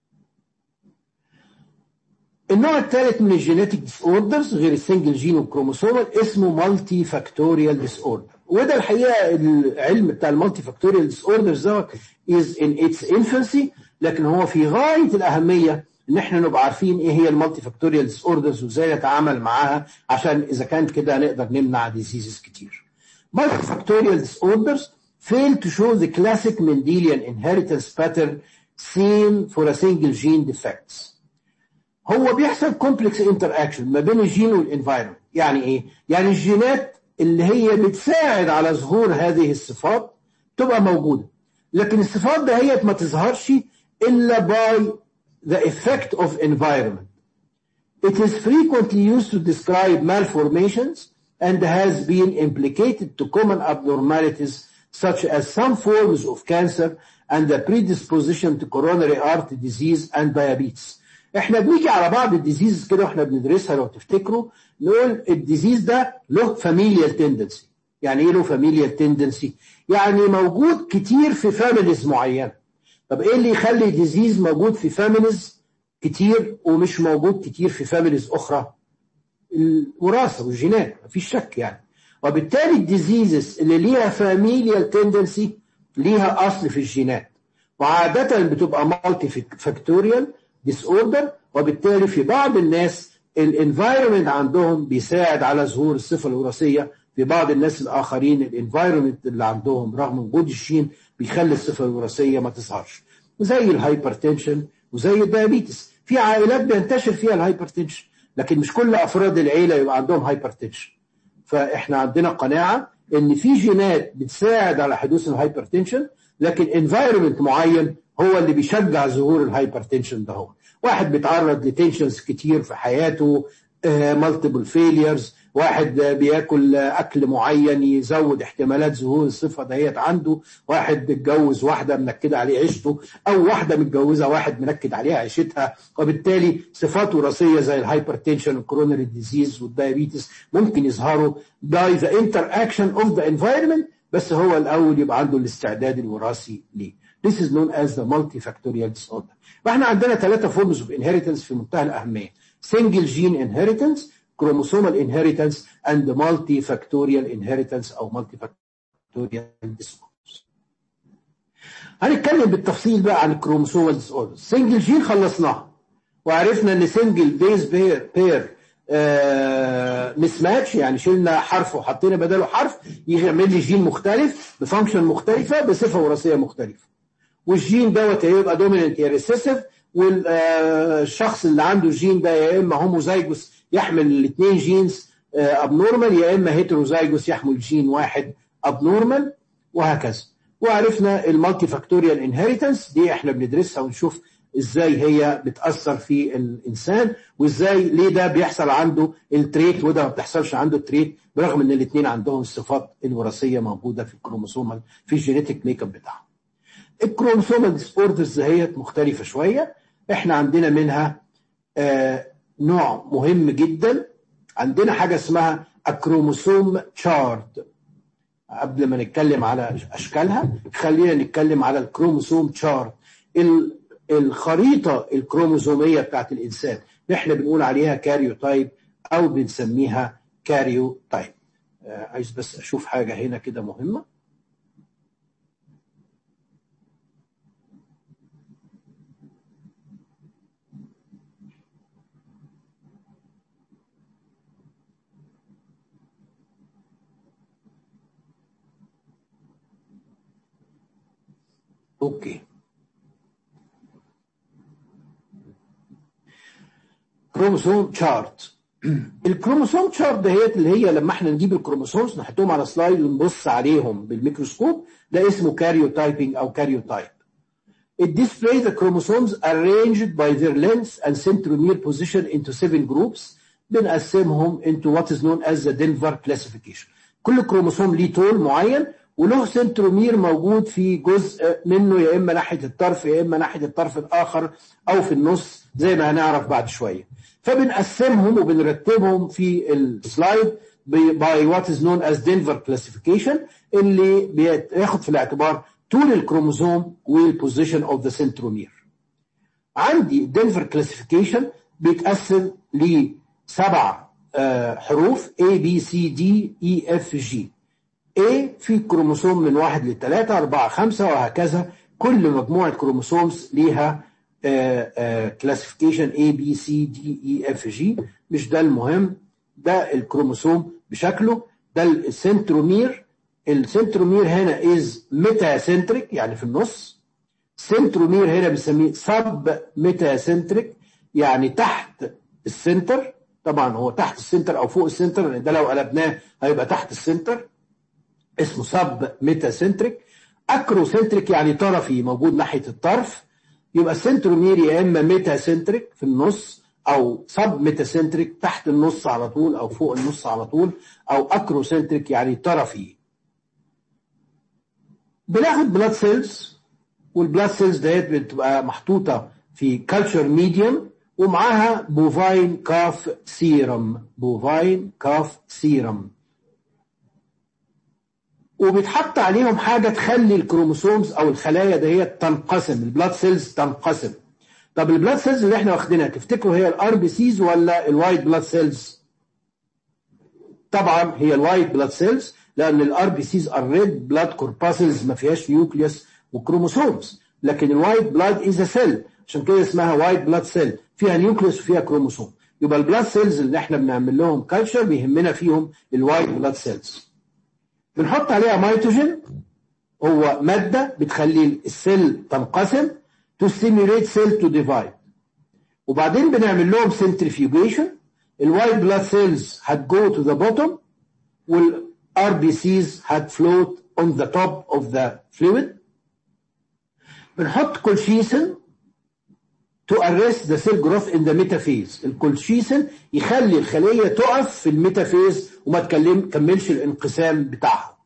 Speaker 1: النوع الثالث من الجينيتك ديس اوردرز غير السنجل جين والكروموسومال اسمه مالتي فاكتوريال ديس اوردر وده الحقيقه العلم بتاع المالتي فاكتوريال ديس اوردرز دوت از ان اتس انفانسي لكن هو في غايه الاهميه ان احنا نبقى عارفين ايه هي المالتي فاكتوريال ديس اوردرز وازاي نتعامل معاها عشان اذا كانت كده نقدر نمنع ديزيزز كتير. مالتي فاكتوريال ديس اوردرز fail to show the classic Mendelian inheritance pattern seen for a single gene defects. هو بيحصل كومبلكس انتر اكشن ما بين الجين والانفايرمنت يعني ايه يعني الجينات اللي هي بتساعد على ظهور هذه الصفات تبقى موجوده لكن الصفات ده هي ما تظهرش الا by the effect of environment it is frequently used to describe malformations and has been implicated to common abnormalities such as some forms of cancer and the predisposition to coronary artery disease and diabetes احنا بنيجي على بعض الديزيز كده واحنا بندرسها لو تفتكروا نقول الديزيز ده له فاميليال تندنسي يعني ايه له فاميليال تندنسي يعني موجود كتير في فاميليز معينه طب ايه اللي يخلي ديزيز موجود في فاميليز كتير ومش موجود كتير في فاميليز اخرى الوراثه والجينات مفيش شك يعني وبالتالي الديزيزز اللي ليها فاميليال تندنسي ليها اصل في الجينات وعاده بتبقى مالتي فاكتوريال ديس اوردر وبالتالي في بعض الناس الانفايرمنت عندهم بيساعد على ظهور الصفه الوراثيه في بعض الناس الاخرين الانفايرمنت اللي عندهم رغم وجود الجين بيخلي الصفه الوراثيه ما تظهرش وزي الهايبرتنشن وزي الدايابيتس في عائلات بينتشر فيها الهايبرتنشن لكن مش كل افراد العيله يبقى عندهم هايبرتنشن فاحنا عندنا قناعه ان في جينات بتساعد على حدوث الهايبرتنشن لكن انفايرمنت معين هو اللي بيشجع ظهور الهايبرتنشن ده هو واحد بيتعرض لتنشنز كتير في حياته مالتيبل فيليرز واحد بياكل اكل معين يزود احتمالات ظهور الصفه ديت عنده واحد بيتجوز واحده منكده عليه عيشته او واحده متجوزه واحد منكد عليها عيشتها وبالتالي صفات وراثيه زي الهايبرتنشن والكورونري ديزيز والدايابيتس ممكن يظهروا باي ذا انتر اكشن اوف ذا انفايرمنت بس هو الاول يبقى عنده الاستعداد الوراثي ليه This is known as the multifactorial disorder. فاحنا عندنا ثلاثة forms of inheritance في منتهى الأهمية. Single gene inheritance, chromosomal inheritance, and the multifactorial inheritance أو multifactorial disorders. هنتكلم بالتفصيل بقى عن الكروموسومال disorders. Single gene خلصناها. وعرفنا ان single base pair, pair مس ماتش يعني شلنا حرف وحطينا بداله حرف يعمل لي جين مختلف بفانكشن مختلفه بصفه وراثيه مختلفه. والجين دوت يا يبقى دوميننت يا ريسيسيف والشخص اللي عنده الجين ده يا اما هوموزايجوس يحمل الاثنين جينز ابنورمال يا اما هيتروزايجوس يحمل جين واحد ابنورمال وهكذا وعرفنا المالتي فاكتوريال انهيرتنس دي احنا بندرسها ونشوف ازاي هي بتاثر في الانسان وازاي ليه ده بيحصل عنده التريت وده ما بتحصلش عنده التريت برغم ان الاثنين عندهم الصفات الوراثيه موجوده في الكروموسومال في الجينيتك ميك اب بتاعهم الكروموسومال ديسوردرز هي مختلفه شويه احنا عندنا منها آه نوع مهم جدا عندنا حاجه اسمها الكروموسوم تشارت قبل ما نتكلم على اشكالها خلينا نتكلم على الكروموسوم تشارت الخريطه الكروموسوميه بتاعت الانسان احنا بنقول عليها كاريو تايب او بنسميها كاريو تايب آه عايز بس اشوف حاجه هنا كده مهمه اوكي كروموسوم تشارت الكروموسوم تشارت دهيت اللي هي لما احنا نجيب الكروموسومز نحطهم على سلايد ونبص عليهم بالميكروسكوب ده اسمه كاريوتايبنج او كاريوتايب It displays the chromosomes arranged by their length and centromere position into seven groups بنقسمهم into what is known as the Denver classification كل كروموسوم ليه طول معين وله سنترومير موجود في جزء منه يا اما ناحيه الطرف يا اما ناحيه الطرف الاخر او في النص زي ما هنعرف بعد شويه فبنقسمهم وبنرتبهم في السلايد باي وات از نون از دنفر كلاسيفيكيشن اللي بياخد في الاعتبار طول الكروموزوم والبوزيشن اوف ذا سنترومير عندي دنفر كلاسيفيكيشن بيتقسم لسبع حروف A B C D E F G A في كروموسوم من واحد لثلاثة أربعة خمسة وهكذا كل مجموعة كروموسومز ليها كلاسيفيكيشن A B C D E F G مش ده المهم ده الكروموسوم بشكله ده السنترومير السنترومير هنا از ميتاسنتريك يعني في النص سنترومير هنا بنسميه سب ميتاسنتريك يعني تحت السنتر طبعا هو تحت السنتر او فوق السنتر لان ده لو قلبناه هيبقى تحت السنتر اسمه سب ميتاسنتريك اكروسنتريك يعني طرفي موجود ناحيه الطرف يبقى السنترومير يا اما ميتاسنتريك في النص او سب ميتاسنتريك تحت النص على طول او فوق النص على طول او اكروسنتريك يعني طرفي بناخد بلاد سيلز والبلاد سيلز ديت بتبقى محطوطه في كلتشر ميديوم ومعاها بوفاين كاف سيرم بوفاين كاف سيرم وبيتحط عليهم حاجه تخلي الكروموسومز او الخلايا ديت تنقسم البلاد سيلز تنقسم طب البلاد سيلز اللي احنا واخدينها تفتكروا هي الار بي سيز ولا الوايت بلاد سيلز طبعا هي الوايت بلاد سيلز لان الار بي سيز ار ريد بلاد كورباسلز ما فيهاش نيوكليوس وكروموسومز لكن الوايت بلاد از سيل عشان كده اسمها وايت بلاد سيل فيها نيوكليوس وفيها كروموسوم يبقى البلاد سيلز اللي احنا بنعمل لهم كلتشر بيهمنا فيهم الوايت بلاد سيلز بنحط عليها ميتوجين هو ماده بتخلي السيل تنقسم to stimulate cell to divide وبعدين بنعمل لهم centrifugation الوايت بلاد سيلز هتجو to the bottom والار بي سيز هتفلوت on the top of the fluid بنحط كولشيسن to arrest the cell growth in the metaphase الكولشيسن يخلي الخلية تقف في الميتافيز وما تكملش الانقسام بتاعها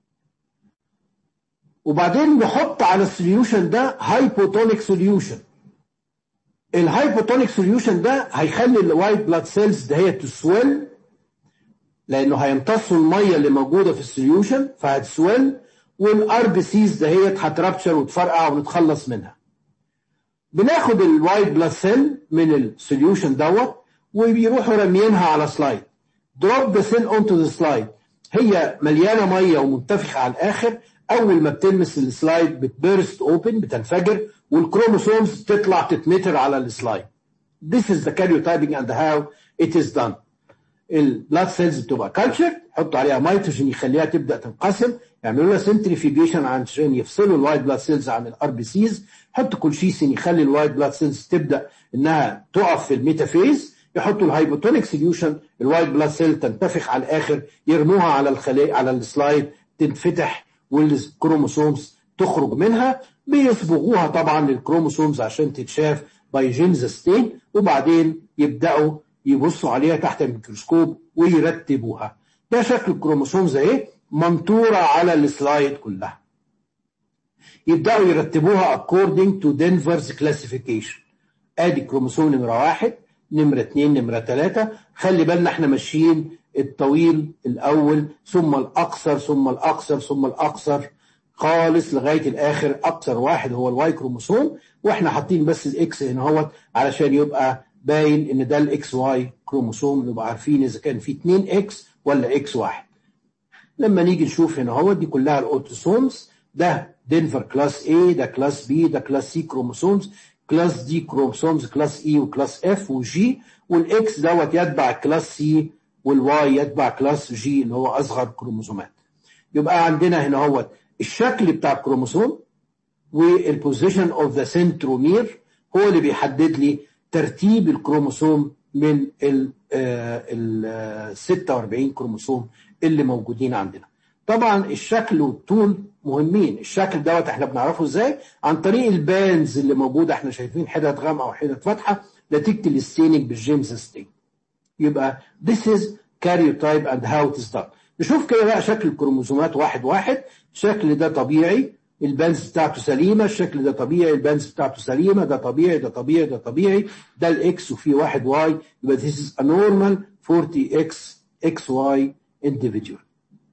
Speaker 1: وبعدين نحط على السوليوشن ده هايبوتونيك سوليوشن الهايبوتونيك سوليوشن ده هيخلي الوايت بلاد سيلز ده هي تسويل لانه هيمتصوا الميه اللي موجوده في السوليوشن فهتسويل والار بي سيز ده هي هترابشر وتفرقع ونتخلص منها بناخد الوايت بلاد سيل من السوليوشن دوت وبيروحوا راميينها على سلايد دروب ذا سيل اونتو ذا سلايد هي مليانه ميه ومنتفخه على الاخر اول ما بتلمس السلايد بتبرست اوبن بتنفجر والكروموسومز تطلع تتمتر على السلايد This is the karyotyping and how it is done البلاد سيلز بتبقى كلتشر يحطوا عليها ميتروجين يخليها تبدا تنقسم يعملوا لها سنتريفيجيشن عشان يفصلوا الوايت بلاد سيلز عن الار بي سيز يحطوا كولشيسين يخلي الوايت بلاد سيلز تبدا انها تقف في الميتافيز يحطوا الهايبوتونيك سوليوشن الوايت بلاد سيل تنتفخ على الاخر يرموها على الخلية على السلايد تنفتح والكروموسومز تخرج منها بيصبغوها طبعا للكروموسومز عشان تتشاف باي جينز ستين وبعدين يبداوا يبصوا عليها تحت الميكروسكوب ويرتبوها ده شكل الكروموسومز اهي منطوره على السلايد كلها يبداوا يرتبوها according to Denver's classification ادي كروموسوم نمره واحد نمره اثنين نمره ثلاثه خلي بالنا احنا ماشيين الطويل الاول ثم الاقصر ثم الاقصر ثم الاقصر خالص لغايه الاخر اقصر واحد هو الواي كروموسوم واحنا حاطين بس الاكس هنا اهوت علشان يبقى باين ان ده الاكس واي كروموسوم نبقى عارفين اذا كان في 2 اكس ولا اكس واحد لما نيجي نشوف هنا اهوت دي كلها الاوتوسومز ده دنفر كلاس A ده كلاس B ده كلاس C كروموسومز كلاس دي كروموسومز كلاس E وكلاس F وجي والاكس دوت يتبع كلاس C والواي يتبع كلاس جي اللي هو اصغر كروموسومات يبقى عندنا هنا هو الشكل بتاع الكروموسوم والبوزيشن اوف ذا سنترومير هو اللي بيحدد لي ترتيب الكروموسوم من ال 46 كروموسوم اللي موجودين عندنا طبعا الشكل والطول مهمين الشكل دوت احنا بنعرفه ازاي عن طريق البانز اللي موجوده احنا شايفين حتت غامقه وحتت فاتحه نتيجه الستيننج بالجيمس ستين يبقى this is karyotype and how it is done نشوف كده بقى شكل الكروموسومات واحد واحد الشكل ده طبيعي البانز بتاعته سليمه الشكل ده طبيعي البانز بتاعته سليمه ده طبيعي ده طبيعي ده طبيعي ده الاكس وفي واحد واي يبقى this is a normal 40x xy individual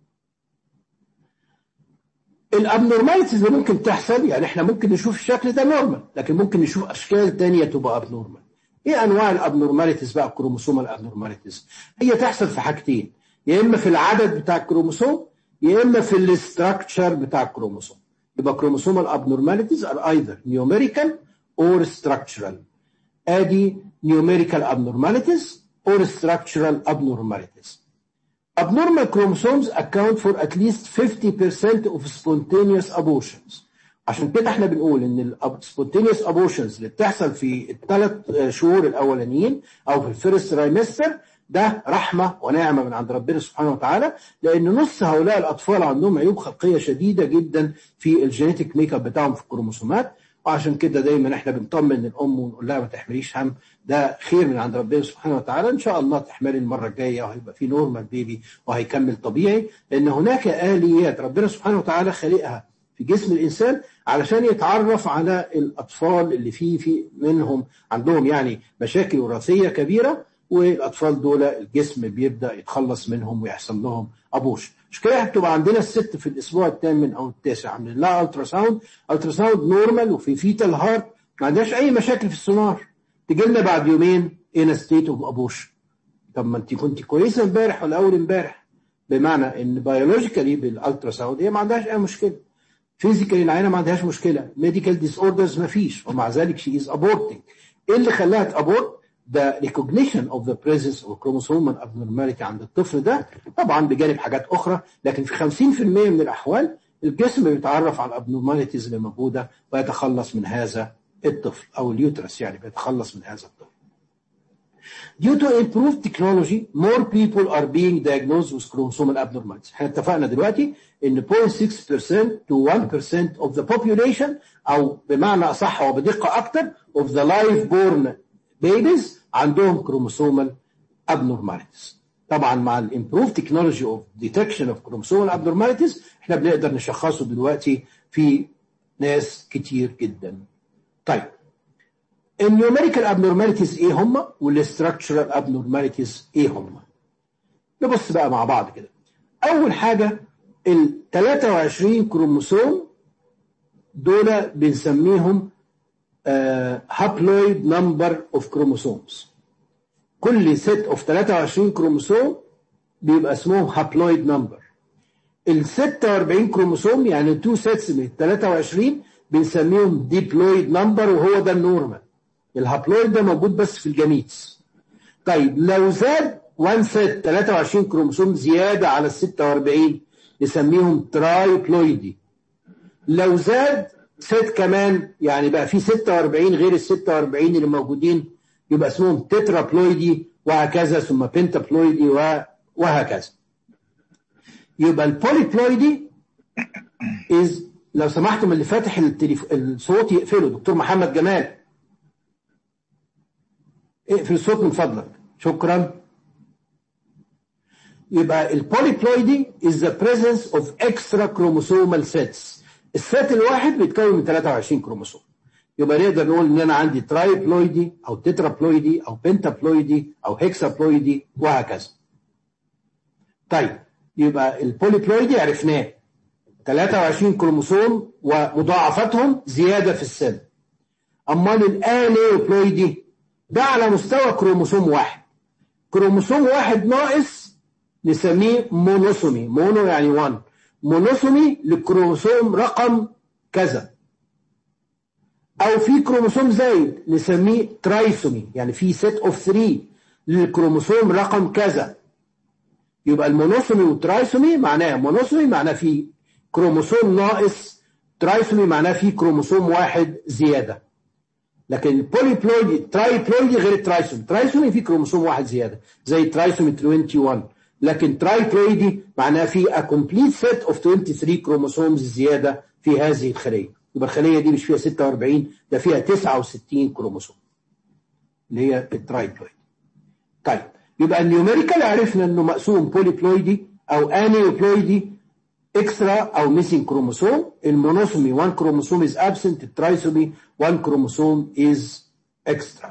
Speaker 1: الابنورماليتيز اللي ممكن تحصل يعني احنا ممكن نشوف الشكل ده نورمال لكن ممكن نشوف اشكال تانية تبقى ابنورمال ايه انواع الابنورماليتيز بقى الكروموسوم الابنورماليتيز هي تحصل في حاجتين يا اما في العدد بتاع الكروموسوم يا اما في الاستراكشر بتاع الكروموسوم يبقى كروموسومال abnormalities are either numerical or structural ادي numerical abnormalities or structural abnormalities abnormal chromosomes account for at least 50% of spontaneous abortions عشان كده احنا بنقول ان ال spontaneous abortions اللي بتحصل في الثلاث شهور الاولانيين او في الفيرست ترايمستر ده رحمه ونعمه من عند ربنا سبحانه وتعالى لان نص هؤلاء الاطفال عندهم عيوب خلقيه شديده جدا في الجينيتيك ميك اب بتاعهم في الكروموسومات وعشان كده دايما احنا بنطمن الام ونقول لها ما تحمليش هم ده خير من عند ربنا سبحانه وتعالى ان شاء الله تحملي المره الجايه وهيبقى في نورمال بيبي وهيكمل طبيعي لان هناك اليات ربنا سبحانه وتعالى خالقها في جسم الانسان علشان يتعرف على الاطفال اللي فيه في منهم عندهم يعني مشاكل وراثيه كبيره والاطفال دول الجسم بيبدا يتخلص منهم ويحصل لهم ابوش مش كده بتبقى عندنا الست في الاسبوع الثامن او التاسع عاملين لها الترا ساوند الترا ساوند نورمال وفي فيتال هارت ما عندهاش اي مشاكل في السونار تجي لنا بعد يومين ان ستيت اوف ابوش طب ما انت كنت كويسه امبارح ولا اول امبارح بمعنى ان بيولوجيكالي بالالترا ساوند هي ما عندهاش اي مشكله فيزيكالي العينه ما عندهاش مشكله ميديكال ديس اوردرز ما فيش ومع ذلك شي از ابورتنج ايه اللي خلاها تابورت the recognition of the presence of chromosomal abnormality عند الطفل ده طبعا بجانب حاجات اخرى لكن في 50% من الاحوال الجسم بيتعرف على الابنورماليتيز اللي موجوده ويتخلص من هذا الطفل او اليوترس يعني بيتخلص من هذا الطفل. Due to improved technology, more people are being diagnosed with chromosomal abnormalities. احنا اتفقنا دلوقتي ان 0.6% to 1% of the population او بمعنى اصح وبدقه اكتر of the live born babies عندهم chromosomal abnormalities. طبعا مع الامبروف تكنولوجي اوف ديتكشن اوف chromosomal abnormalities احنا بنقدر نشخصه دلوقتي في ناس كتير جدا. طيب النيوميريكال abnormalities ايه هم والاستراكشرال abnormalities ايه هم؟ نبص بقى مع بعض كده. اول حاجه ال 23 كروموسوم دول بنسميهم هابلويد نمبر اوف كروموسومز كل ست اوف 23 كروموسوم بيبقى اسمهم هابلويد نمبر ال 46 كروموسوم يعني تو سيتس من 23 بنسميهم ديبلويد نمبر وهو ده النورمال الهابلويد ده موجود بس في الجميتس طيب لو زاد 1 سيت 23 كروموسوم زياده على ال 46 نسميهم ترايبلويدي لو زاد ست كمان يعني بقى في 46 غير ال 46 اللي موجودين يبقى اسمهم تترابلويدي وهكذا ثم بنتابلويدي وهكذا يبقى البوليبلويدي از لو سمحتم اللي فاتح التليف... الصوت يقفله دكتور محمد جمال اقفل الصوت من فضلك شكرا يبقى البوليبلويدي is the presence of extra chromosomal sets السات الواحد بيتكون من 23 كروموسوم يبقى نقدر نقول ان انا عندي ترايبلويدي او تترابلويدي او بنتابلويدي او هيكسابلويدي وهكذا طيب يبقى البوليبلويدي عرفناه 23 كروموسوم ومضاعفتهم زياده في السن امال الانيوبلويدي ده على مستوى كروموسوم واحد كروموسوم واحد ناقص نسميه مونوسومي مونو يعني 1 مونوسومي للكروموسوم رقم كذا او في كروموسوم زايد نسميه ترايسومي يعني في سيت اوف 3 للكروموسوم رقم كذا يبقى المونوسومي والترايسومي معناها مونوسومي معناه في كروموسوم ناقص ترايسومي معناه في كروموسوم واحد زياده لكن البوليبلويدي ترايبلويدي غير الترايسومي ترايسومي في كروموسوم واحد زياده زي ترايسومي 21 لكن ترايبلويدي معناه في a complete set of 23 كروموسومز زياده في هذه الخليه يبقى الخليه دي مش فيها 46 ده فيها 69 كروموسوم اللي هي الترايبلويد طيب يبقى النيوميريكال عرفنا انه مقسوم بوليبلويدي او انيوبلويدي اكسترا او ميسنج كروموسوم المونوسومي 1 كروموسوم از ابسنت الترايسومي 1 كروموسوم از اكسترا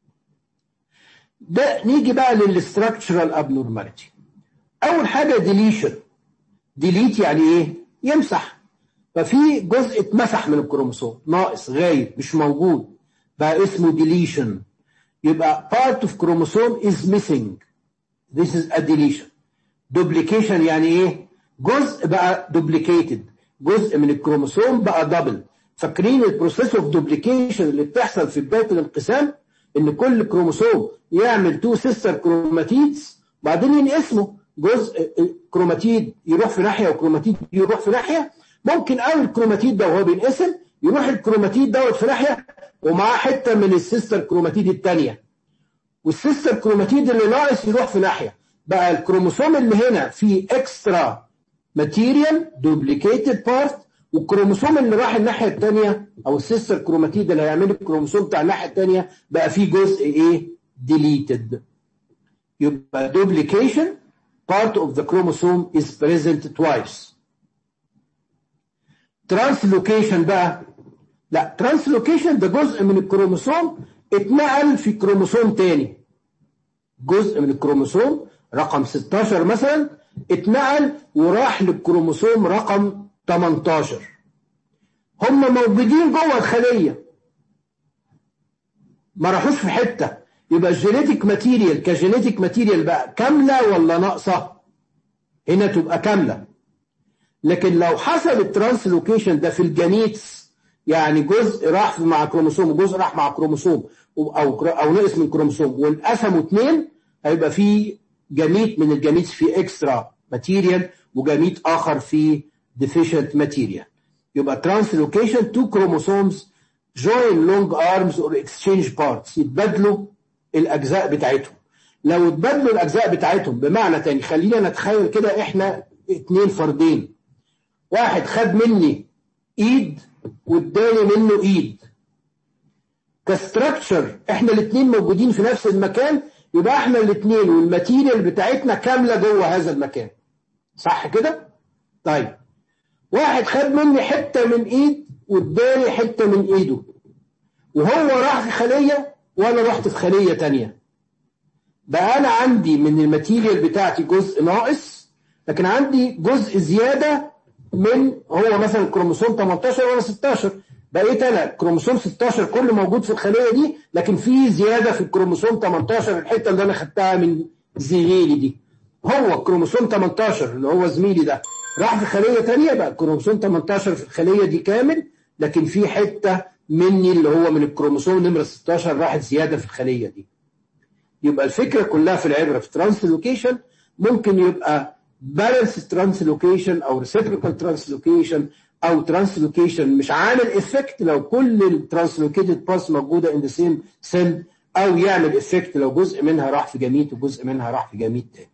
Speaker 1: ده نيجي بقى للستراكشرال ابنورماليتي اول حاجه ديليشن ديليت يعني ايه يمسح ففي جزء اتمسح من الكروموسوم ناقص غايب مش موجود بقى اسمه ديليشن يبقى part of chromosome is missing this is a deletion duplication يعني ايه جزء بقى duplicated جزء من الكروموسوم بقى دبل فاكرين البروسيس اوف دوبليكيشن اللي بتحصل في بدايه الانقسام ان كل كروموسوم يعمل تو سيستر كروماتيدز بعدين ينقسموا جزء كروماتيد يروح في ناحيه وكروماتيد يروح في ناحيه ممكن قوي الكروماتيد ده وهو بينقسم يروح الكروماتيد دوت في ناحيه ومعاه حته من السيستر كروماتيد الثانيه والسيستر كروماتيد اللي ناقص يروح في ناحيه بقى الكروموسوم اللي هنا فيه اكسترا ماتيريال دوبليكيتد بارت والكروموسوم اللي راح الناحيه الثانيه او السيستر كروماتيد اللي هيعمل الكروموسوم بتاع الناحيه الثانيه بقى فيه جزء ايه ديليتد يبقى duplication part of the chromosome is present twice translocation بقى لا translocation ده جزء من الكروموسوم اتنقل في كروموسوم تاني جزء من الكروموسوم رقم 16 مثلا اتنقل وراح للكروموسوم رقم 18 هم موجودين جوه الخليه ما راحوش في حته يبقى الجينيتيك ماتيريال كجينيتيك ماتيريال بقى كامله ولا ناقصه هنا تبقى كامله لكن لو حصل الترانسلوكيشن ده في الجانيتس يعني جزء راح مع كروموسوم وجزء راح مع كروموسوم او او نقص من كروموسوم وانقسموا اثنين هيبقى في جميت من الجميتس في اكسترا ماتيريال وجميت اخر في deficient material يبقى translocation two chromosomes join long arms or exchange parts يتبادلوا الاجزاء بتاعتهم لو اتبادلوا الاجزاء بتاعتهم بمعنى تاني خلينا نتخيل كده احنا اتنين فردين واحد خد مني ايد والتاني منه ايد كستراكشر احنا الاتنين موجودين في نفس المكان يبقى احنا الاتنين والماتيريال بتاعتنا كامله جوه هذا المكان صح كده طيب واحد خد مني حته من ايد واداني حته من ايده وهو راح في خليه وانا رحت في خليه تانية بقى انا عندي من الماتيريال بتاعتي جزء ناقص لكن عندي جزء زياده من هو مثلا كروموسوم 18 وانا 16 بقيت انا كروموسوم 16 كله موجود في الخليه دي لكن في زياده في الكروموسوم 18 الحته اللي انا خدتها من زميلي دي هو كروموسوم 18 اللي هو زميلي ده راح في خليه ثانيه بقى كروموسوم 18 في الخليه دي كامل لكن في حته مني اللي هو من الكروموسوم نمره 16 راحت زياده في الخليه دي يبقى الفكره كلها في العبره في ترانسلوكيشن ممكن يبقى بالانس ترانسلوكيشن او ريسيبريكال ترانسلوكيشن او ترانسلوكيشن مش عامل افكت لو كل الترانسلوكيتد باس موجوده ان ذا سيم سيل او يعمل افكت لو جزء منها راح في جميت وجزء منها راح في جميت تاني.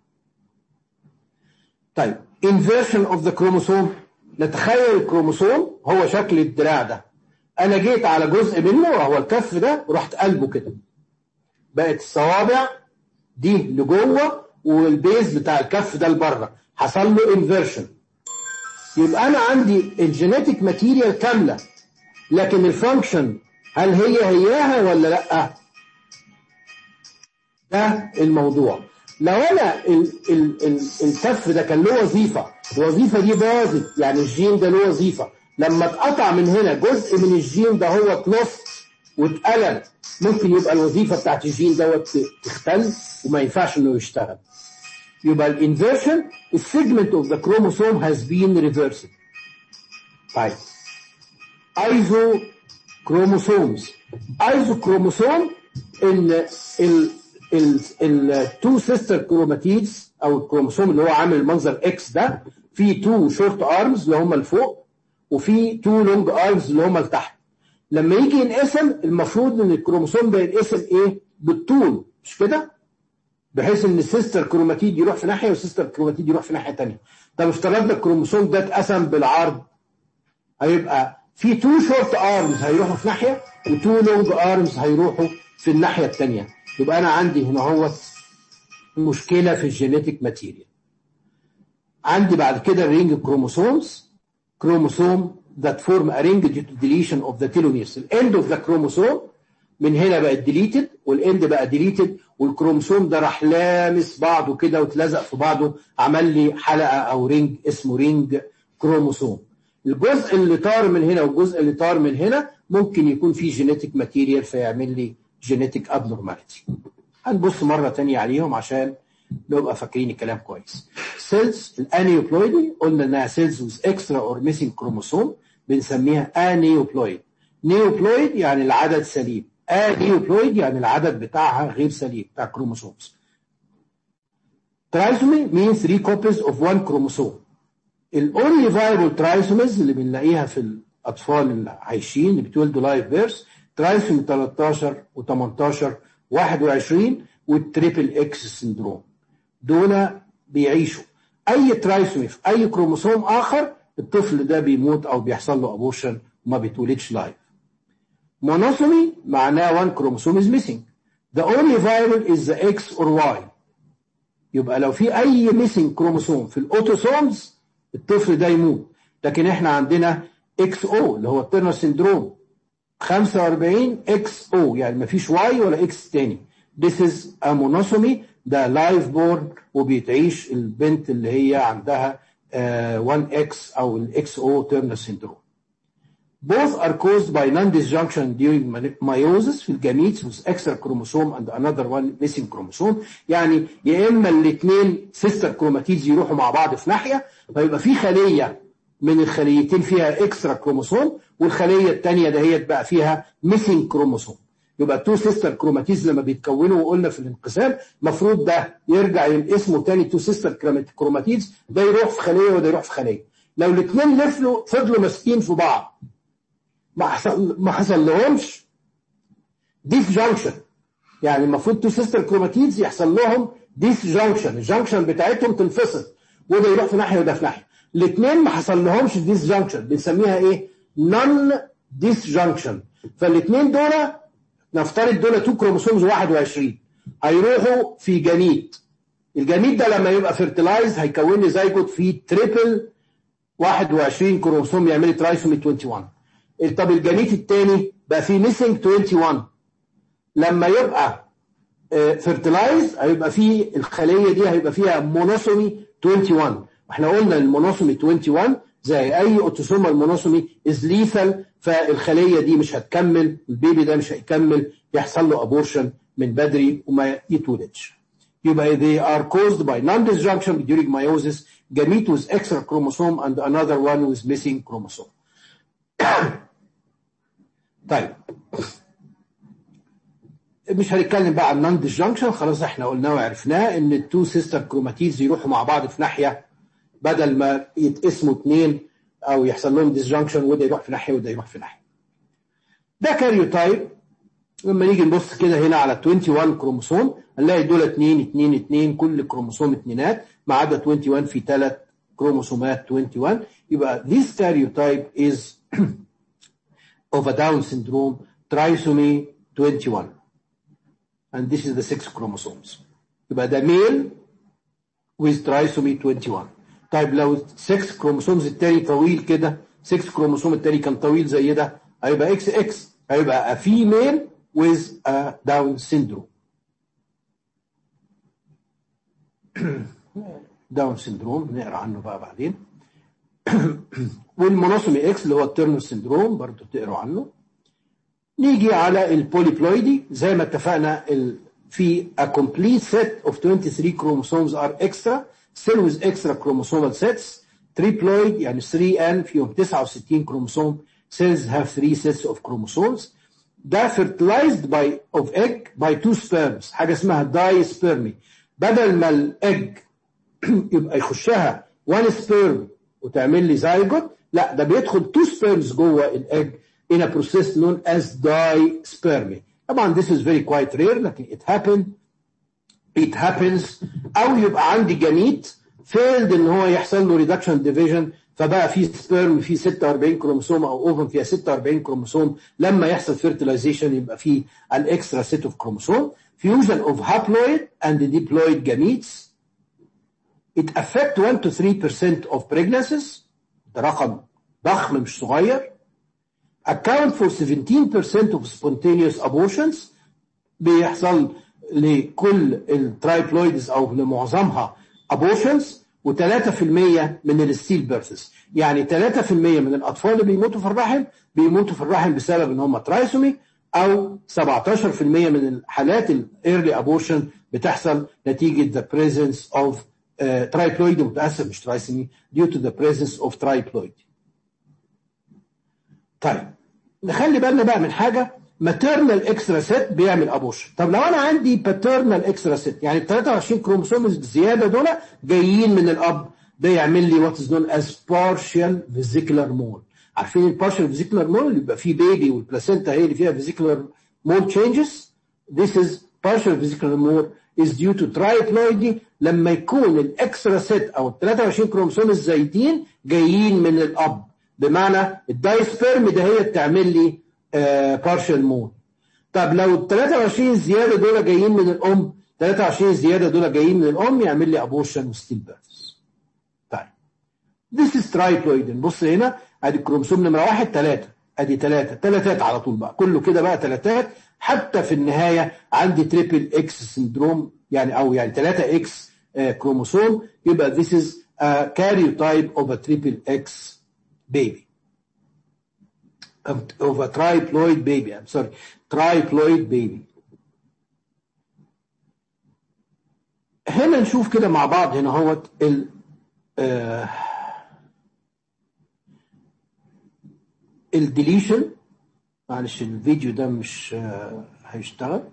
Speaker 1: طيب inversion of the chromosome نتخيل الكروموسوم هو شكل الدراع ده انا جيت على جزء منه وهو الكف ده ورحت قلبه كده بقت الصوابع دي لجوه والبيز بتاع الكف ده لبره حصل له انفيرشن يبقى انا عندي الجينيتيك ماتيريال كامله لكن الفانكشن هل هي هياها ولا لا ده الموضوع لو انا ال ال ال الكف ده كان له وظيفه الوظيفه دي باظت يعني الجين ده له وظيفه لما اتقطع من هنا جزء من الجين ده هو اتلص واتقلب ممكن يبقى الوظيفه بتاعت الجين دوت تختل وما ينفعش انه يشتغل يبقى الانفيرشن السيجمنت اوف ذا كروموسوم هاز بين ريفرسد طيب ايزو كروموسومز ايزو كروموسوم ان ال التو سيستر كروماتيدز او الكروموسوم اللي هو عامل المنظر اكس ده في تو شورت ارمز اللي هم لفوق وفي تو لونج ارمز اللي هم لتحت لما يجي ينقسم المفروض ان الكروموسوم ده ينقسم ايه بالطول مش كده بحيث ان السيستر كروماتيد يروح في ناحيه والسيستر كروماتيد يروح في ناحيه ثانيه طب افترضنا الكروموسوم ده اتقسم بالعرض هيبقى في تو شورت ارمز هيروحوا في ناحيه وتو لونج ارمز هيروحوا في الناحيه الثانيه يبقى انا عندي هنا هو مشكله في الجينيتيك ماتيريال عندي بعد كده الرينج كروموسومز كروموسوم that form a ring due to deletion of the telomeres الاند اوف ذا كروموسوم من هنا بقت ديليتد والاند بقى ديليتد والكروموسوم ده راح لامس بعضه كده واتلزق في بعضه عمل لي حلقه او رينج اسمه رينج كروموسوم الجزء اللي طار من هنا والجزء اللي طار من هنا ممكن يكون فيه جينيتك ماتيريال فيعمل لي جينيتك ابنورماليتي هنبص مره تانية عليهم عشان نبقى فاكرين الكلام كويس سيلز الانيوبلويدي قلنا انها سيلز ويز اكسترا اور ميسنج كروموسوم بنسميها انيوبلويد نيوبلويد يعني العدد سليم انيوبلويد يعني العدد بتاعها غير سليم بتاع كروموسومز trisomy means three copies of one chromosome الاونلي فايبل ترايسومز اللي بنلاقيها في الاطفال اللي عايشين اللي بتولدوا لايف بيرث ترايسومي 13 و18 21 والتريبل اكس سندروم دول بيعيشوا اي ترايسومي في اي كروموسوم اخر الطفل ده بيموت او بيحصل له ابورشن وما بيتولدش لايف مونوسومي معناه one chromosome is missing the only viable is the X or Y يبقى لو في اي missing كروموسوم في الاوتوسومز الطفل ده يموت لكن احنا عندنا اكس او اللي هو الترنر سندروم 45 اكس او يعني ما فيش واي ولا اكس تاني This is a monosomy ده لايف بورن وبيتعيش البنت اللي هي عندها uh, 1X أو الاكس او تيرنر سيندروم. Both are caused by non-disjunction during meiosis في الجاميتس with extra chromosome and another one missing chromosome يعني يا إما الاثنين سيستر كروماتيدز يروحوا مع بعض في ناحية فيبقى في خلية من الخليتين فيها اكسترا كروموسوم والخلية الثانية دهيت بقى فيها missing كروموسوم يبقى تو سيستر كروماتيز لما بيتكونوا وقلنا في الانقسام المفروض ده يرجع اسمه تاني تو سيستر كروماتيز ده يروح في خليه وده يروح في خليه لو الاثنين لفلوا فضلوا ماسكين في بعض ما حصل ما حصل لهمش ديس جانكشن يعني المفروض تو سيستر كروماتيز يحصل لهم ديس جانكشن الجانكشن بتاعتهم تنفصل وده يروح في ناحيه وده في ناحيه الاثنين ما حصل لهمش ديس جانكشن بنسميها ايه نون ديس جانكشن فالاثنين دول نفترض دول تو كروموسومز 21 هيروحوا في جنيد الجنيد ده لما يبقى فيرتلايز هيكون لي زيجوت فيه تريبل 21 كروموسوم يعمل لي ترايسومي 21 طب الجنيد الثاني بقى فيه ميسنج 21 لما يبقى فيرتلايز هيبقى فيه الخليه دي هيبقى فيها مونوسومي 21 واحنا قلنا المونوسومي 21 زي اي اوتوسومال مونوسومي از ليثال فالخليه دي مش هتكمل البيبي ده مش هيكمل يحصل له ابورشن من بدري وما يتولدش يبقى they are caused by non-disjunction during meiosis gamete with extra chromosome and another one with missing chromosome طيب مش هنتكلم بقى عن نون ديسجنكشن خلاص احنا قلناه وعرفناه ان التو سيستر كروماتيز يروحوا مع بعض في ناحيه بدل ما يتقسموا اثنين او يحصل لهم ديسجنكشن وده يروح في ناحيه وده يروح في ناحيه. ده كاريوتايب لما نيجي نبص كده هنا على 21 كروموسوم هنلاقي دول 2 2 2 كل كروموسوم اثنينات ما عدا 21 في ثلاث كروموسومات 21 يبقى this karyotype is of a Down syndrome trisomy 21 and this is the six chromosomes يبقى ده male with trisomy 21 طيب لو 6 كروموسومز التاني طويل كده 6 كروموسوم التاني كان طويل زي ده هيبقى اكس اكس هيبقى a female with a Down syndrome داون سندروم نقرا عنه بقى بعدين والمونوسومي اكس اللي هو التيرنر سندروم برضه تقروا عنه نيجي على البوليبلويدي زي ما اتفقنا ال في a complete set of 23 chromosomes are extra still with extra chromosomal sets triploid يعني 3N فيهم 69 كروموسوم cells have three sets of chromosomes ده fertilized by of egg by two sperms حاجة اسمها dispermy بدل ما الاج يبقى يخشها one sperm وتعمل لي زايجوت لا ده بيدخل two sperms جوه الاج in a process known as dispermy طبعا this is very quite rare لكن it happened it happens او يبقى عندي جميت failed ان هو يحصل له reduction division فبقى في سبيرم في 46 كروموسوم او اوفن فيها 46 كروموسوم لما يحصل فيرتلايزيشن يبقى في الاكسترا سيت اوف كروموسوم fusion of haploid and diploid gametes it affect 1 to 3% of pregnancies ده رقم ضخم مش صغير account for 17% of spontaneous abortions بيحصل لكل الترايبلويدز او لمعظمها abortions و3% من الستيل بيرثز يعني 3% من الاطفال اللي بيموتوا في الرحم بيموتوا في الرحم بسبب ان هم ترايسومي او 17% من الحالات الايرلي ابورشن بتحصل نتيجه the presence of ترايبلويد متاسف مش ترايسومي due to the presence of triploid طيب نخلي بالنا بقى من حاجه ماتيرنال اكسترا سيت بيعمل ابوشن طب لو انا عندي باترنال اكسترا سيت يعني ال 23 كروموسوم الزياده دول جايين من الاب ده يعمل لي وات از نون از بارشال فيزيكولار مول عارفين البارشال فيزيكولار مول اللي بيبقى فيه بيبي والبلاسينتا هي اللي فيها فيزيكولار مول تشينجز this is partial vesicular mole is due to triploidy لما يكون الاكسترا سيت او ال 23 كروموسوم الزايدين جايين من الاب بمعنى الدايسبيرم ده هي بتعمل لي بارشال مول طب لو ال 23 زياده دول جايين من الام 23 زياده دول جايين من الام يعمل لي ابورشن وستيل بيرث طيب This is triploid نبص هنا ادي الكروموسوم نمره واحد ثلاثه ادي ثلاثه ثلاثات على طول بقى كله كده بقى ثلاثات حتى في النهايه عندي تريبل اكس سندروم يعني او يعني 3 اكس كروموسوم يبقى this is a karyotype of a triple X baby of a triploid baby I'm sorry triploid baby هنا نشوف كده مع بعض هنا هو ال آه الديليشن معلش الفيديو ده مش آه هيشتغل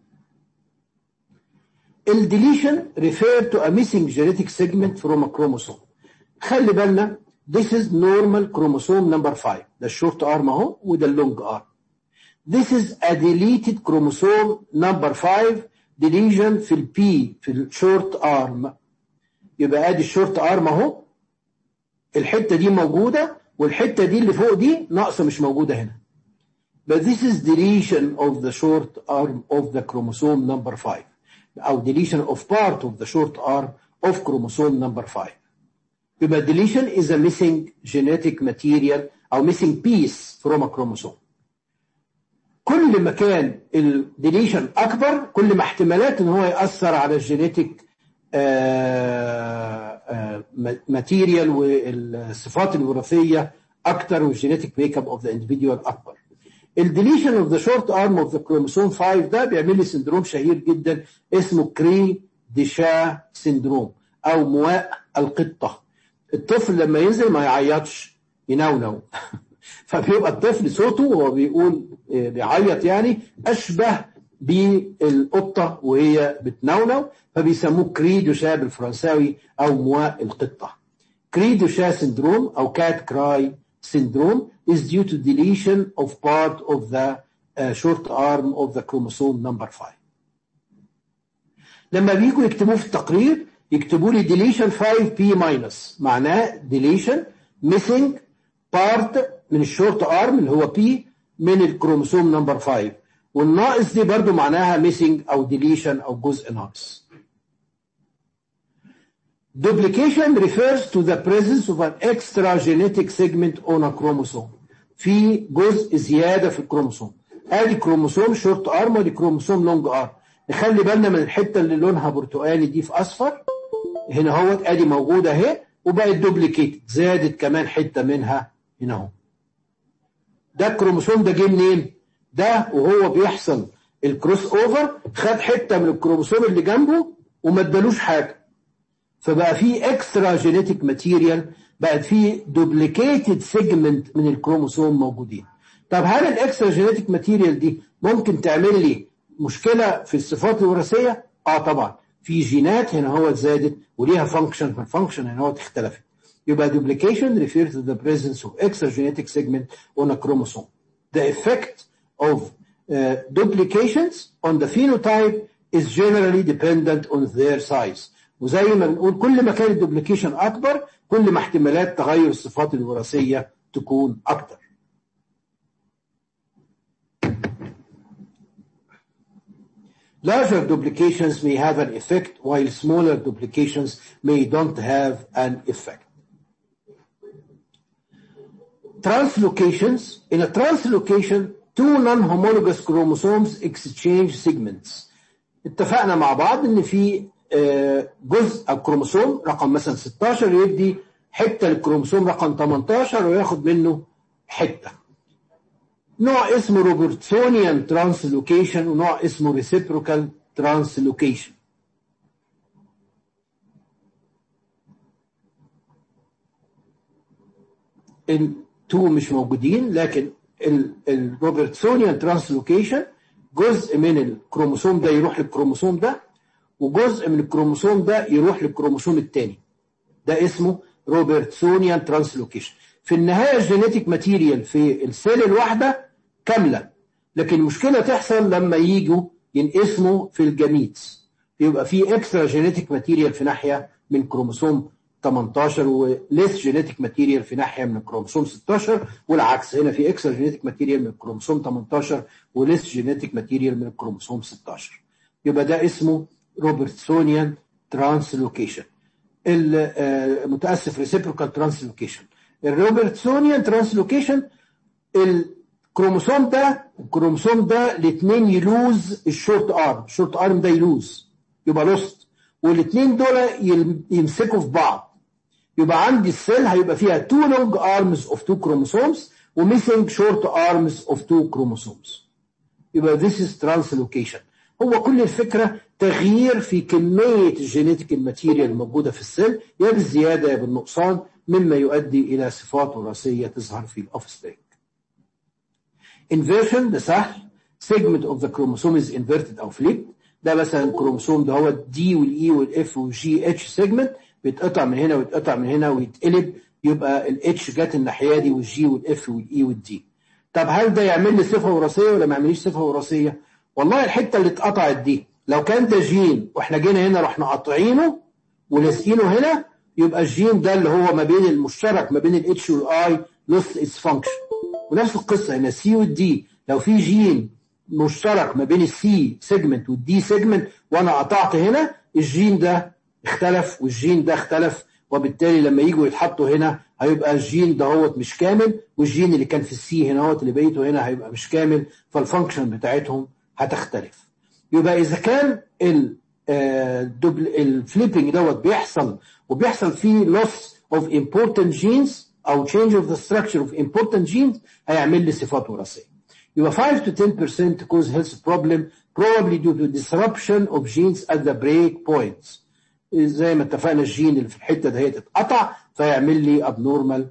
Speaker 1: الديليشن refer to a missing genetic segment from a chromosome خلي بالنا this is normal chromosome number 5 ده الشورت ارم اهو وده اللونج ارم this is a deleted chromosome number 5 deletion في البي في الشورت ارم يبقى ادي الشورت ارم اهو الحته دي موجوده والحته دي اللي فوق دي ناقصه مش موجوده هنا but this is deletion of the short arm of the chromosome number 5 او deletion of part of the short arm of chromosome number 5 يبقى deletion is a missing genetic material او missing piece from a chromosome كل ما كان الديليشن اكبر كل ما احتمالات ان هو ياثر على الجينيتيك ماتيريال والصفات الوراثيه اكتر والجينيتيك ميك اب اوف ذا individual اكبر الديليشن اوف ذا شورت ارم اوف ذا كروموسوم 5 ده بيعمل لي سندروم شهير جدا اسمه كري ديشا سندروم او مواء القطه الطفل لما ينزل ما يعيطش ينونو فبيبقى الطفل صوته وهو بيقول بيعيط يعني اشبه بالقطه وهي بتنونو فبيسموه كري دوشا بالفرنساوي او مواء القطه كري دوشا سندروم او كات كراي syndrome is due to deletion of part of the uh, short arm of the chromosome number 5 لما بيجوا يكتبوه في التقرير يكتبوا لي deletion 5p minus معناه deletion missing part من الشورت ارم اللي هو p من الكروموسوم نمبر 5 والناقص دي برضو معناها missing او deletion او جزء ناقص Duplication refers to the presence of an extra genetic segment on a chromosome. في جزء زيادة في الكروموسوم. ادي كروموسوم شورت ارم ودي كروموسوم لونج ارم. نخلي بالنا من الحتة اللي لونها برتقالي دي في اصفر. هنا اهوت ادي موجودة اهي وبقت دوبليكيت زادت كمان حتة منها هنا اهو. ده الكروموسوم ده جه منين؟ ده وهو بيحصل الكروس اوفر خد حتة من الكروموسوم اللي جنبه وما ادالوش حاجة. فبقى في اكسترا جينيتيك ماتيريال بقت في دوبليكيتد سيجمنت من الكروموسوم موجودين طب هل الاكسترا جينيتيك ماتيريال دي ممكن تعمل لي مشكله في الصفات الوراثيه اه طبعا في جينات هنا هو زادت وليها فانكشن فالفانكشن هنا هو اختلفت يبقى duplication refers to the presence of extra genetic segment on a chromosome the effect of uh, duplications on the phenotype is generally dependent on their size وزي ما بنقول كل ما كان الدوبليكيشن اكبر كل ما احتمالات تغير الصفات الوراثيه تكون اكتر Larger duplications may have an effect while smaller duplications may don't have an effect. Translocations. In a translocation, two non-homologous chromosomes exchange segments. اتفقنا مع بعض ان في آه، جزء او كروموسوم رقم مثلا 16 يدي حته للكروموسوم رقم 18 وياخد منه حته. نوع اسمه روبرتسونيان ترانسلوكيشن ونوع اسمه ريسيبروكال ترانسلوكيشن. التو مش موجودين لكن الروبرتسونيان ترانسلوكيشن جزء من الكروموسوم ده يروح للكروموسوم ده وجزء من الكروموسوم ده يروح للكروموسوم الثاني ده اسمه روبرتسونيان ترانسلوكيشن في النهايه الجينيتيك ماتيريال في السيل الواحده كامله لكن المشكله تحصل لما يجوا ينقسموا في الجميتس يبقى في اكسترا جينيتيك ماتيريال في ناحيه من كروموسوم 18 وليس جينيتيك ماتيريال في ناحيه من الكروموسوم 16 والعكس هنا في اكسترا جينيتيك ماتيريال من الكروموسوم 18 وليس جينيتيك ماتيريال من الكروموسوم 16 يبقى ده اسمه روبرتسونيان ترانسلوكيشن متاسف ريسيبروكال ترانسلوكيشن الروبرتسونيان ترانسلوكيشن الكروموسوم ده الكروموسوم ده الاثنين يلوز الشورت ارم الشورت ارم ده يلوز يبقى لوست والاثنين دول يل- يمسكوا في بعض يبقى عندي السيل هيبقى فيها two long arms of two chromosomes وميسنج short arms of two chromosomes يبقى this is translocation هو كل الفكرة تغيير في كمية الجينيتيك الماتيريال الموجودة في السيل يا بالزيادة يا بالنقصان مما يؤدي إلى صفات وراثية تظهر في الأوفسبرينج inversion ده سهل segment of the chromosome is inverted أو flipped ده مثلا الكروموسوم ده هو الدي والاي والاف والجي اتش سيجمنت بيتقطع من هنا ويتقطع من هنا ويتقلب يبقى الاتش جت الناحيه دي والجي والاف والاي والدي طب هل ده يعمل لي صفه وراثيه ولا ما يعمليش صفه وراثيه؟ والله الحته اللي اتقطعت دي لو كان ده جين واحنا جينا هنا رحنا قاطعينه ولازقينه هنا يبقى الجين ده اللي هو ما بين المشترك ما بين الاتش والاي لوست اتس فانكشن ونفس القصه هنا سي والدي لو في جين مشترك ما بين السي سيجمنت والدي سيجمنت وانا قطعت هنا الجين ده اختلف والجين ده اختلف وبالتالي لما يجوا يتحطوا هنا هيبقى الجين ده هو مش كامل والجين اللي كان في السي هنا هو اللي بقيته هنا هيبقى مش كامل فالفانكشن بتاعتهم هتختلف يبقى اذا كان ال الفليبنج دوت بيحصل وبيحصل فيه loss of important genes او change of the structure of important genes هيعمل لي صفات وراثيه يبقى 5 to 10% cause health problem probably due to disruption of genes at the break points زي ما اتفقنا الجين اللي في الحته دهيت اتقطع فيعمل لي abnormal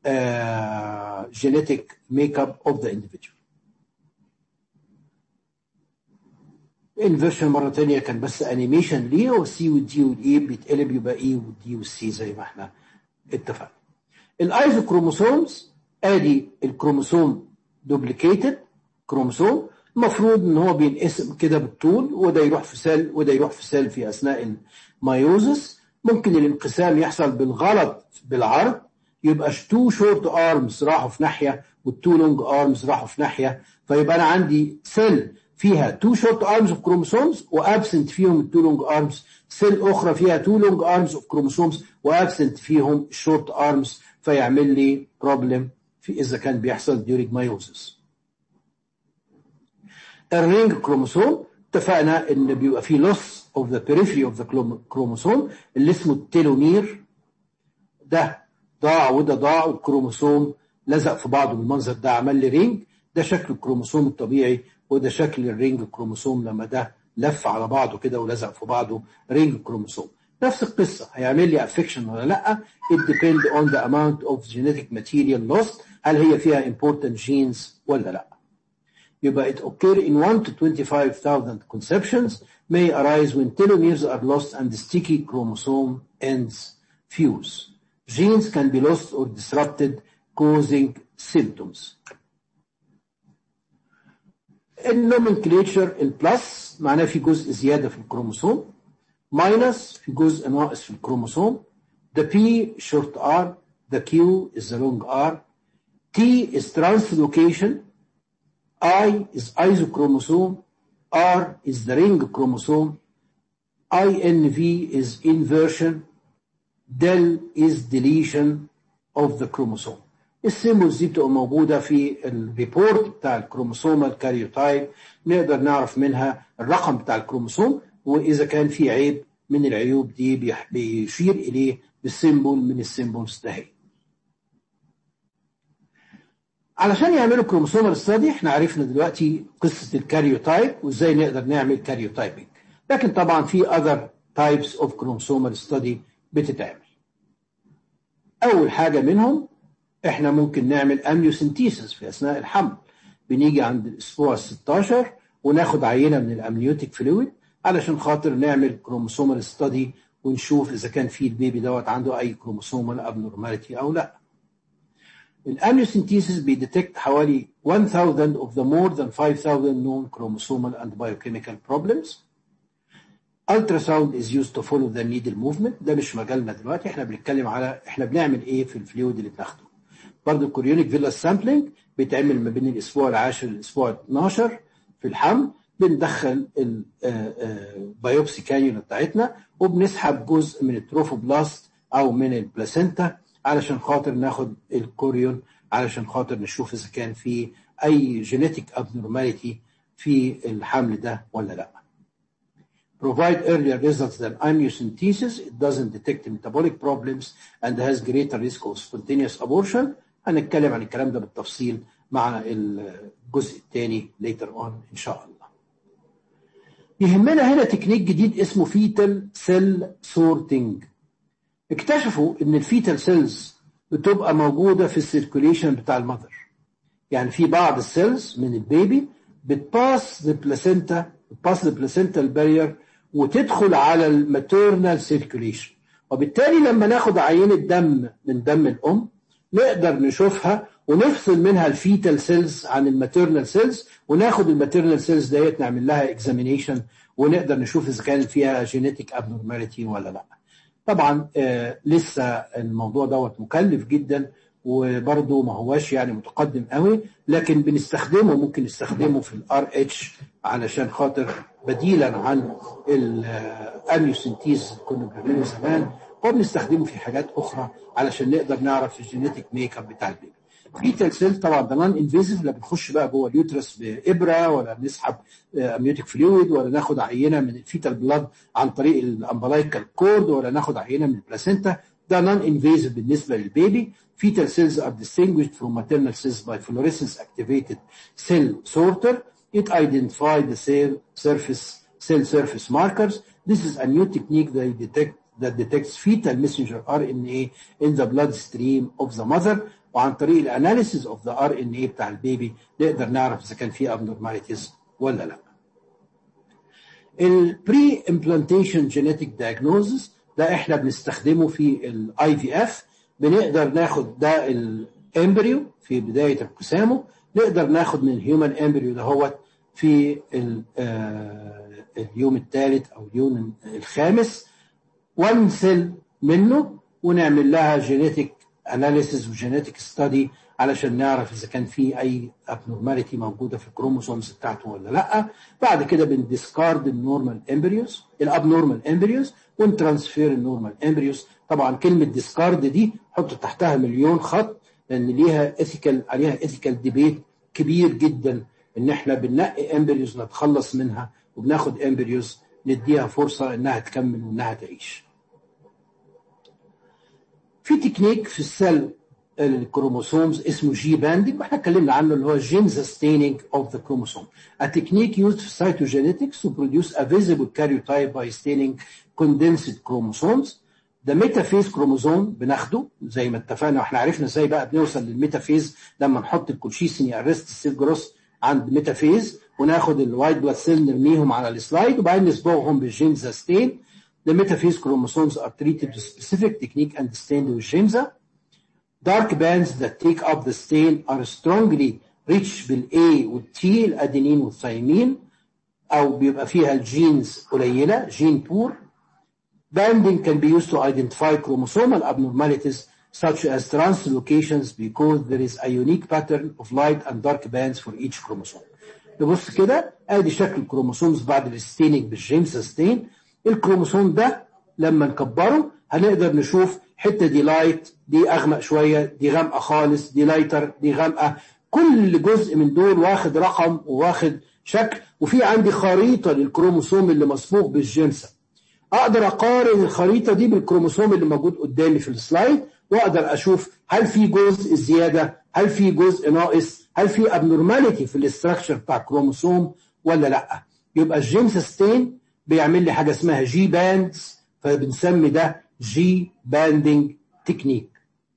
Speaker 1: uh, genetic makeup of the individual. انفيرشن مره ثانيه كان بس انيميشن ليه هو السي والدي والاي بيتقلب يبقى اي والدي والسي زي ما احنا اتفقنا. الايزوكروموسومز ادي الكروموسوم دوبليكيتد كروموسوم المفروض ان هو بينقسم كده بالطول وده يروح في سيل وده يروح في سيل في اثناء الميوزس ممكن الانقسام يحصل بالغلط بالعرض يبقى تو شورت ارمز راحوا في ناحيه والتو لونج ارمز راحوا في ناحيه فيبقى انا عندي سيل فيها تو شورت ارمز اوف كروموسومز وابسنت فيهم التو لونج ارمز سيل اخرى فيها تو لونج ارمز اوف كروموسومز وابسنت فيهم الشورت ارمز فيعمل لي بروبلم في اذا كان بيحصل during meiosis. الرينج كروموسوم اتفقنا ان بيبقى فيه لوس اوف ذا periphery اوف ذا كروموسوم اللي اسمه التيلومير ده ضاع وده ضاع والكروموسوم لزق في بعضه بالمنظر ده عمل لي رينج ده شكل الكروموسوم الطبيعي وده شكل الرينج كروموسوم لما ده لف على بعضه كده ولزق في بعضه رينج كروموسوم نفس القصه هيعمل لي افكشن ولا لا it depend on the amount of genetic material lost هل هي فيها important genes ولا لا يبقى it occur in 1 to 25,000 conceptions may arise when telomeres are lost and the sticky chromosome ends fuse. Genes can be lost or disrupted causing symptoms. النومنكليتشر البلس معناه في جزء زيادة في الكروموسوم minus في جزء ناقص في الكروموسوم the P short R the Q is the long R T is translocation I is isochromosome R is the ring chromosome INV is inversion del is deletion of the chromosome السيمبلز دي بتبقى موجودة في الريبورت بتاع الكروموسومال كاريوتايب نقدر نعرف منها الرقم بتاع الكروموسوم وإذا كان في عيب من العيوب دي بيشير إليه بالسيمبل من السيمبلز ده علشان يعملوا كروموسومال ستادي احنا عرفنا دلوقتي قصة الكاريوتايب وازاي نقدر نعمل كاريوتايبنج لكن طبعا في other types of chromosomal study بتتعمل أول حاجة منهم احنا ممكن نعمل امنيوسنتيسيس في أثناء الحمل بنيجي عند الأسبوع ال 16 وناخد عينة من الامنيوتيك فلويد علشان خاطر نعمل كروموسومال ستادي ونشوف إذا كان في البيبي دوت عنده أي كروموسومال abnormality أو لا. الامنيوسنتيسيس بيديتكت حوالي 1000 of the more than 5000 known chromosomal and biochemical problems. الترا is used to follow the needle movement ده مش مجالنا دلوقتي احنا بنتكلم على احنا بنعمل ايه في الفلويد اللي بناخده برضه الكوريونيك فيلا سامبلينج بيتعمل ما بين الاسبوع العاشر للاسبوع 12 في الحمل بندخل البيوبسي كانيولا بتاعتنا وبنسحب جزء من التروفوبلاست او من البلاسينتا علشان خاطر ناخد الكوريون علشان خاطر نشوف اذا كان في اي جينيتيك ابنورماليتي في الحمل ده ولا لا provide earlier results than amniocentesis. It doesn't detect metabolic problems and has greater risk of spontaneous abortion. هنتكلم عن الكلام ده بالتفصيل مع الجزء الثاني later on إن شاء الله. يهمنا هنا تكنيك جديد اسمه فيتال سيل سورتنج. اكتشفوا ان الفيتال سيلز بتبقى موجودة في السيركوليشن بتاع المذر. يعني في بعض السيلز من البيبي بتباس البلاسينتا بتباس البلاسينتال بارير وتدخل على الماتيرنال سيركوليشن وبالتالي لما ناخد عينة دم من دم الأم نقدر نشوفها ونفصل منها الفيتال سيلز عن الماتيرنال سيلز وناخد الماتيرنال سيلز ديت نعمل لها اكزامينيشن ونقدر نشوف اذا كان فيها جينيتيك ابنورماليتي ولا لا. طبعا آه لسه الموضوع دوت مكلف جدا وبرضه ما هواش يعني متقدم قوي لكن بنستخدمه ممكن نستخدمه في الار اتش علشان خاطر بديلا عن الاميوسنتيز كنا بنعمله زمان وبنستخدمه في حاجات اخرى علشان نقدر نعرف الجينيتيك ميك اب بتاع البيبي. فيتال سيل طبعا ده نون انفيزيف لا بنخش بقى جوه اليوترس بابره ولا بنسحب اميوتيك فلويد ولا ناخد عينه من الفيتال بلاد عن طريق الامبلايكال كورد ولا ناخد عينه من البلاسينتا ده نون انفيزيف بالنسبه للبيبي fetal cells are distinguished from maternal cells by fluorescence activated cell sorter it identifies the cell surface cell surface markers this is a new technique that detect that detects fetal messenger RNA in the bloodstream of the mother وعن طريق الاناليسيز اوف ذا ار ان اي بتاع البيبي نقدر نعرف اذا كان في abnormalities ولا لا. البري امبلانتيشن جينيتيك دايجنوزس ده احنا بنستخدمه في الاي في اف بنقدر ناخد ده الامبريو في بدايه ابتسامه نقدر ناخد من الهيومن امبريو دهوت في اليوم الثالث او اليوم الخامس وان سيل منه ونعمل لها جينيتيك اناليسيس وجينيتيك ستادي علشان نعرف اذا كان في اي ابنورماليتي موجوده في الكروموسومز بتاعته ولا لا بعد كده بنديسكارد النورمال امبريوز الابنورمال امبريوز ونترانسفير النورمال امبريوز طبعا كلمه ديسكارد دي حط تحتها مليون خط لان ليها اثيكال عليها اثيكال ديبيت كبير جدا ان احنا بننقي امبريوز نتخلص منها وبناخد امبريوز نديها فرصه انها تكمل وانها تعيش. في تكنيك في السيل الكروموسومز اسمه جي باندنج واحنا اتكلمنا عنه اللي هو جينز ستيننج اوف ذا كروموسوم. A technique used for cytogenetics to produce a visible karyotype by staining condensed chromosomes. ده ميتافيز كروموزوم بناخده زي ما اتفقنا واحنا عرفنا ازاي بقى بنوصل للميتافيز لما نحط الكولشيسين ارست السيل جروس عند ميتافيز وناخد الوايت بلاد سيل نرميهم على السلايد وبعدين نصبغهم بالجينزا ستين. The metaphase chromosomes are treated with specific technique and stained with Gemza. Dark bands that take up the stain are strongly rich بالA والT الأدينين والثيمين أو بيبقى فيها الجينز قليلة جين بور. Banding can be used to identify chromosomal abnormalities such as translocations because there is a unique pattern of light and dark bands for each chromosome. نبص كده ادي شكل الكروموسومز بعد الستيننج بالجيمس ستين الكروموسوم ده لما نكبره هنقدر نشوف الحته دي لايت دي اغمق شويه دي غامقه خالص دي لايتر دي غامقه كل جزء من دول واخد رقم وواخد شكل وفي عندي خريطه للكروموسوم اللي مصبوغ بالجنسه اقدر اقارن الخريطه دي بالكروموسوم اللي موجود قدامي في السلايد واقدر اشوف هل في جزء زياده هل في جزء ناقص هل في ابنورماليتي في الاستراكشر بتاع الكروموسوم ولا لا يبقى الجيمس ستين بيعمل لي حاجه اسمها جي باندز فبنسمي ده جي باندنج تكنيك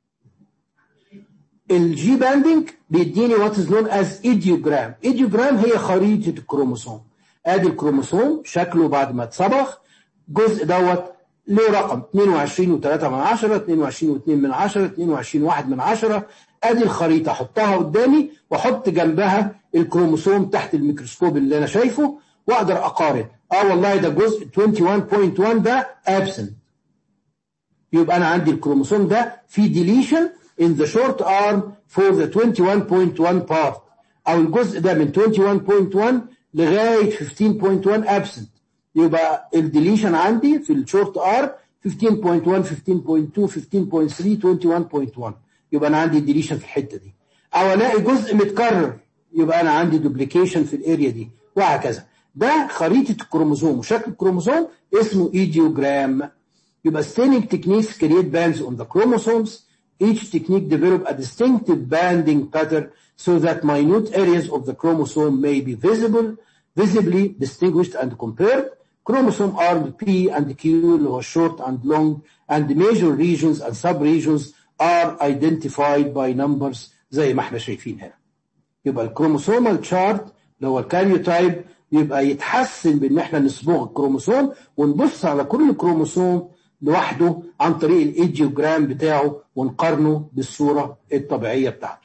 Speaker 1: الجي باندنج بيديني وات از نون از ايديوجرام ايديوجرام هي خريطه الكروموسوم ادي الكروموسوم شكله بعد ما اتصبغ الجزء دوت له رقم 22 و3 من 10 22 و2 من 10 22 1 من 10 ادي الخريطه احطها قدامي واحط جنبها الكروموسوم تحت الميكروسكوب اللي انا شايفه واقدر اقارن اه والله ده جزء 21.1 ده ابسنت يبقى انا عندي الكروموسوم ده في ديليشن in the short arm for the 21.1 part او الجزء ده من 21.1 لغايه 15.1 absent يبقى الديليشن عندي في الشورت ار 15.1 15.2 15.3 21.1 يبقى انا عندي ديليشن في الحته دي او الاقي جزء متكرر يبقى انا عندي دوبليكيشن في الاريا دي وهكذا ده خريطه الكروموسوم وشكل الكروموسوم اسمه ايديوجرام يبقى staining techniques create bands on the chromosomes each technique develop a distinctive banding pattern so that minute areas of the chromosome may be visible visibly distinguished and compared chromosome armed P and Q اللي هو short and long and the major regions and sub-regions are identified by numbers زي ما احنا شايفين هنا يبقى الكروموسومال تشارت اللي هو الكاريوتايب يبقى يتحسن بان احنا نصبغ الكروموسوم ونبص على كل كروموسوم لوحده عن طريق الايديوجرام بتاعه ونقارنه بالصوره الطبيعيه بتاعته.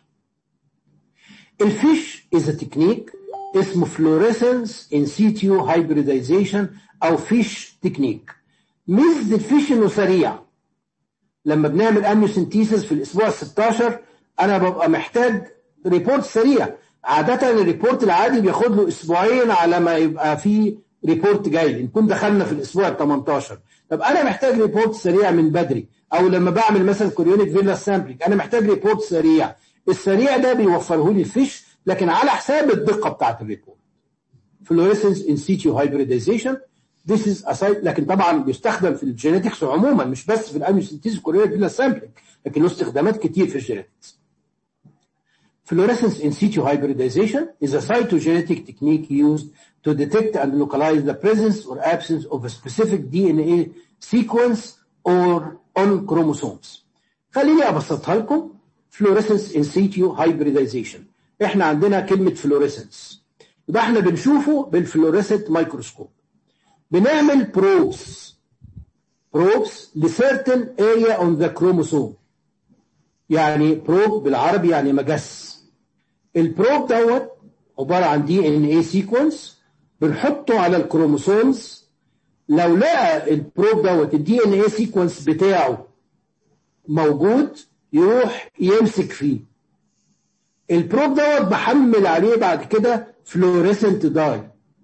Speaker 1: الفيش از تكنيك اسمه فلوريسنس ان سيتيو هايبريدايزيشن او فيش تكنيك. ميزه الفيش انه سريع. لما بنعمل اميوسنتيسيس في الاسبوع ال 16 انا ببقى محتاج ريبورت سريع. عادة الريبورت العادي بياخد له اسبوعين على ما يبقى في ريبورت جاي نكون دخلنا في الاسبوع ال 18 طب انا محتاج ريبورت سريع من بدري او لما بعمل مثلا كوريونيك فيلا سامبلينج انا محتاج ريبورت سريع السريع ده بيوفره لي الفيش لكن على حساب الدقه بتاعت الريبورت فلوريسنس ان سيتيو هايبريدايزيشن This is a site لكن طبعا بيستخدم في الجينيتكس عموما مش بس في الاميوسنتيز كوريونيك فيلا سامبلينج لكن له استخدامات كتير في الجينيتكس Fluorescence in situ hybridization is a cytogenetic technique used to detect and localize the presence or absence of a specific DNA sequence or on chromosomes. خليني ابسطها لكم fluorescence in situ hybridization. احنا عندنا كلمة fluorescence. يبقى احنا بنشوفه بالفلوريسنت مايكروسكوب. بنعمل probes probes لcertain area on the chromosome. يعني بروب بالعربي يعني مجس. البروب دوت عبارة عن دي ان اي سيكونس بنحطه على الكروموسومز لو لقى البروب دوت الدي ان اي سيكونس بتاعه موجود يروح يمسك فيه البروب دوت بحمل عليه بعد كده فلوريسنت داي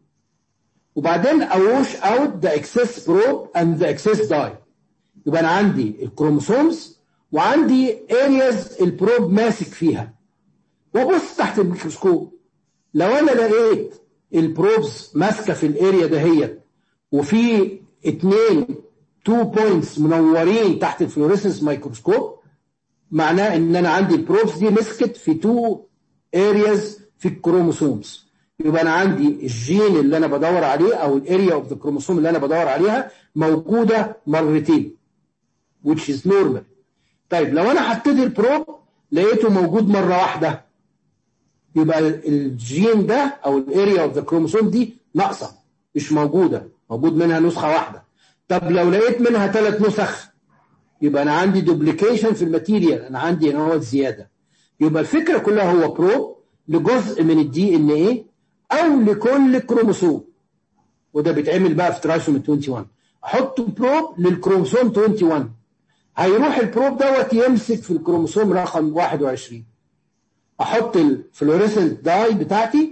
Speaker 1: وبعدين اوش اوت ذا اكسس بروب اند ذا اكسس داي يبقى انا عندي الكروموسومز وعندي ارياز البروب ماسك فيها وابص تحت الميكروسكوب لو انا لقيت البروبز ماسكه في الاريا دهيت وفي اتنين تو بوينتس منورين تحت الفلوريسنس مايكروسكوب معناه ان انا عندي البروبز دي مسكت في تو ارياز في الكروموسومز يبقى انا عندي الجين اللي انا بدور عليه او الاريا اوف ذا كروموسوم اللي انا بدور عليها موجوده مرتين which is normal طيب لو انا حطيت البروب لقيته موجود مره واحده يبقى الجين ده او الاريا اوف ذا كروموسوم دي ناقصه مش موجوده موجود منها نسخه واحده طب لو لقيت منها ثلاث نسخ يبقى انا عندي دوبليكيشن في الماتيريال انا عندي هنا هو زياده يبقى الفكره كلها هو بروب لجزء من الدي ان ايه او لكل كروموسوم وده بيتعمل بقى في ترايسوم 21 احط بروب للكروموسوم 21 هيروح البروب دوت يمسك في الكروموسوم رقم 21 احط الفلوريسنت داي بتاعتي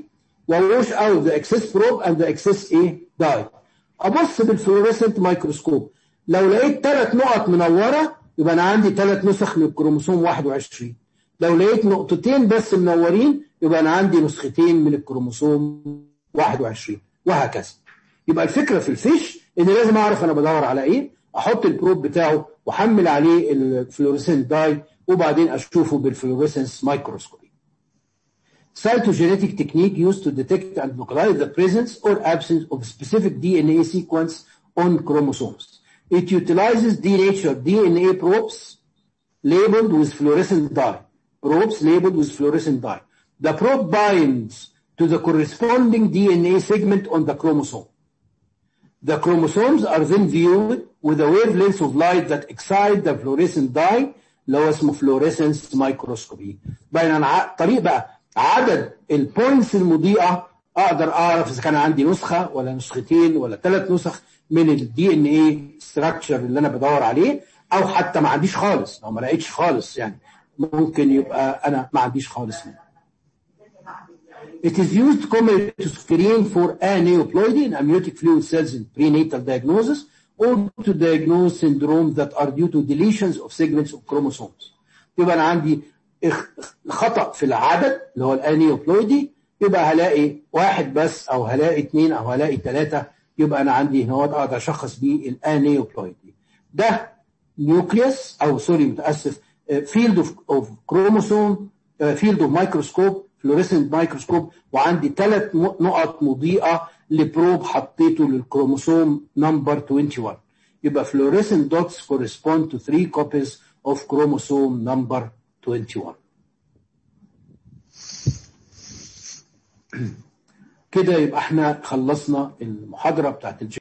Speaker 1: ووش اوت ذا اكسس بروب اند ذا اكسس ايه داي ابص بالفلوريسنت مايكروسكوب لو لقيت ثلاث نقط منوره يبقى انا عندي ثلاث نسخ من الكروموسوم 21 لو لقيت نقطتين بس منورين يبقى انا عندي نسختين من الكروموسوم 21 وهكذا يبقى الفكره في الفيش ان لازم اعرف انا بدور على ايه احط البروب بتاعه واحمل عليه الفلوريسنت داي وبعدين اشوفه بالفلوريسنس مايكروسكوبي cytogenetic technique used to detect and localize the presence or absence of specific DNA sequence on chromosomes. It utilizes denatured DNA probes labeled with fluorescent dye. Probes labeled with fluorescent dye. The probe binds to the corresponding DNA segment on the chromosome. The chromosomes are then viewed with a wavelength of light that excite the fluorescent dye اللي هو اسمه fluorescence microscopy. بين عن طريق بقى عدد البوينتس المضيئة اقدر اعرف اذا كان عندي نسخة ولا نسختين ولا ثلاث نسخ من الدي ان اي ستراكشر اللي انا بدور عليه او حتى ما عنديش خالص لو ما لقيتش خالص يعني ممكن يبقى انا ما عنديش خالص منه. It is used commonly to screen for aneuploidy and amniotic fluid cells in prenatal diagnosis or to diagnose syndromes that are due to deletions of segments of chromosomes. يبقى انا عندي خطأ في العدد اللي هو الانيوبلويدي يبقى هلاقي واحد بس او هلاقي اثنين او هلاقي ثلاثة يبقى انا عندي هنا اقدر اشخص بيه الانيوبلويدي ده نيوكليوس او سوري متاسف فيلد اوف كروموسوم فيلد اوف مايكروسكوب فلوريسنت مايكروسكوب وعندي ثلاث نقط مضيئه لبروب حطيته للكروموسوم نمبر 21 يبقى fluorescent dots correspond to three copies of chromosome number 21 كده يبقى احنا خلصنا المحاضرة بتاعت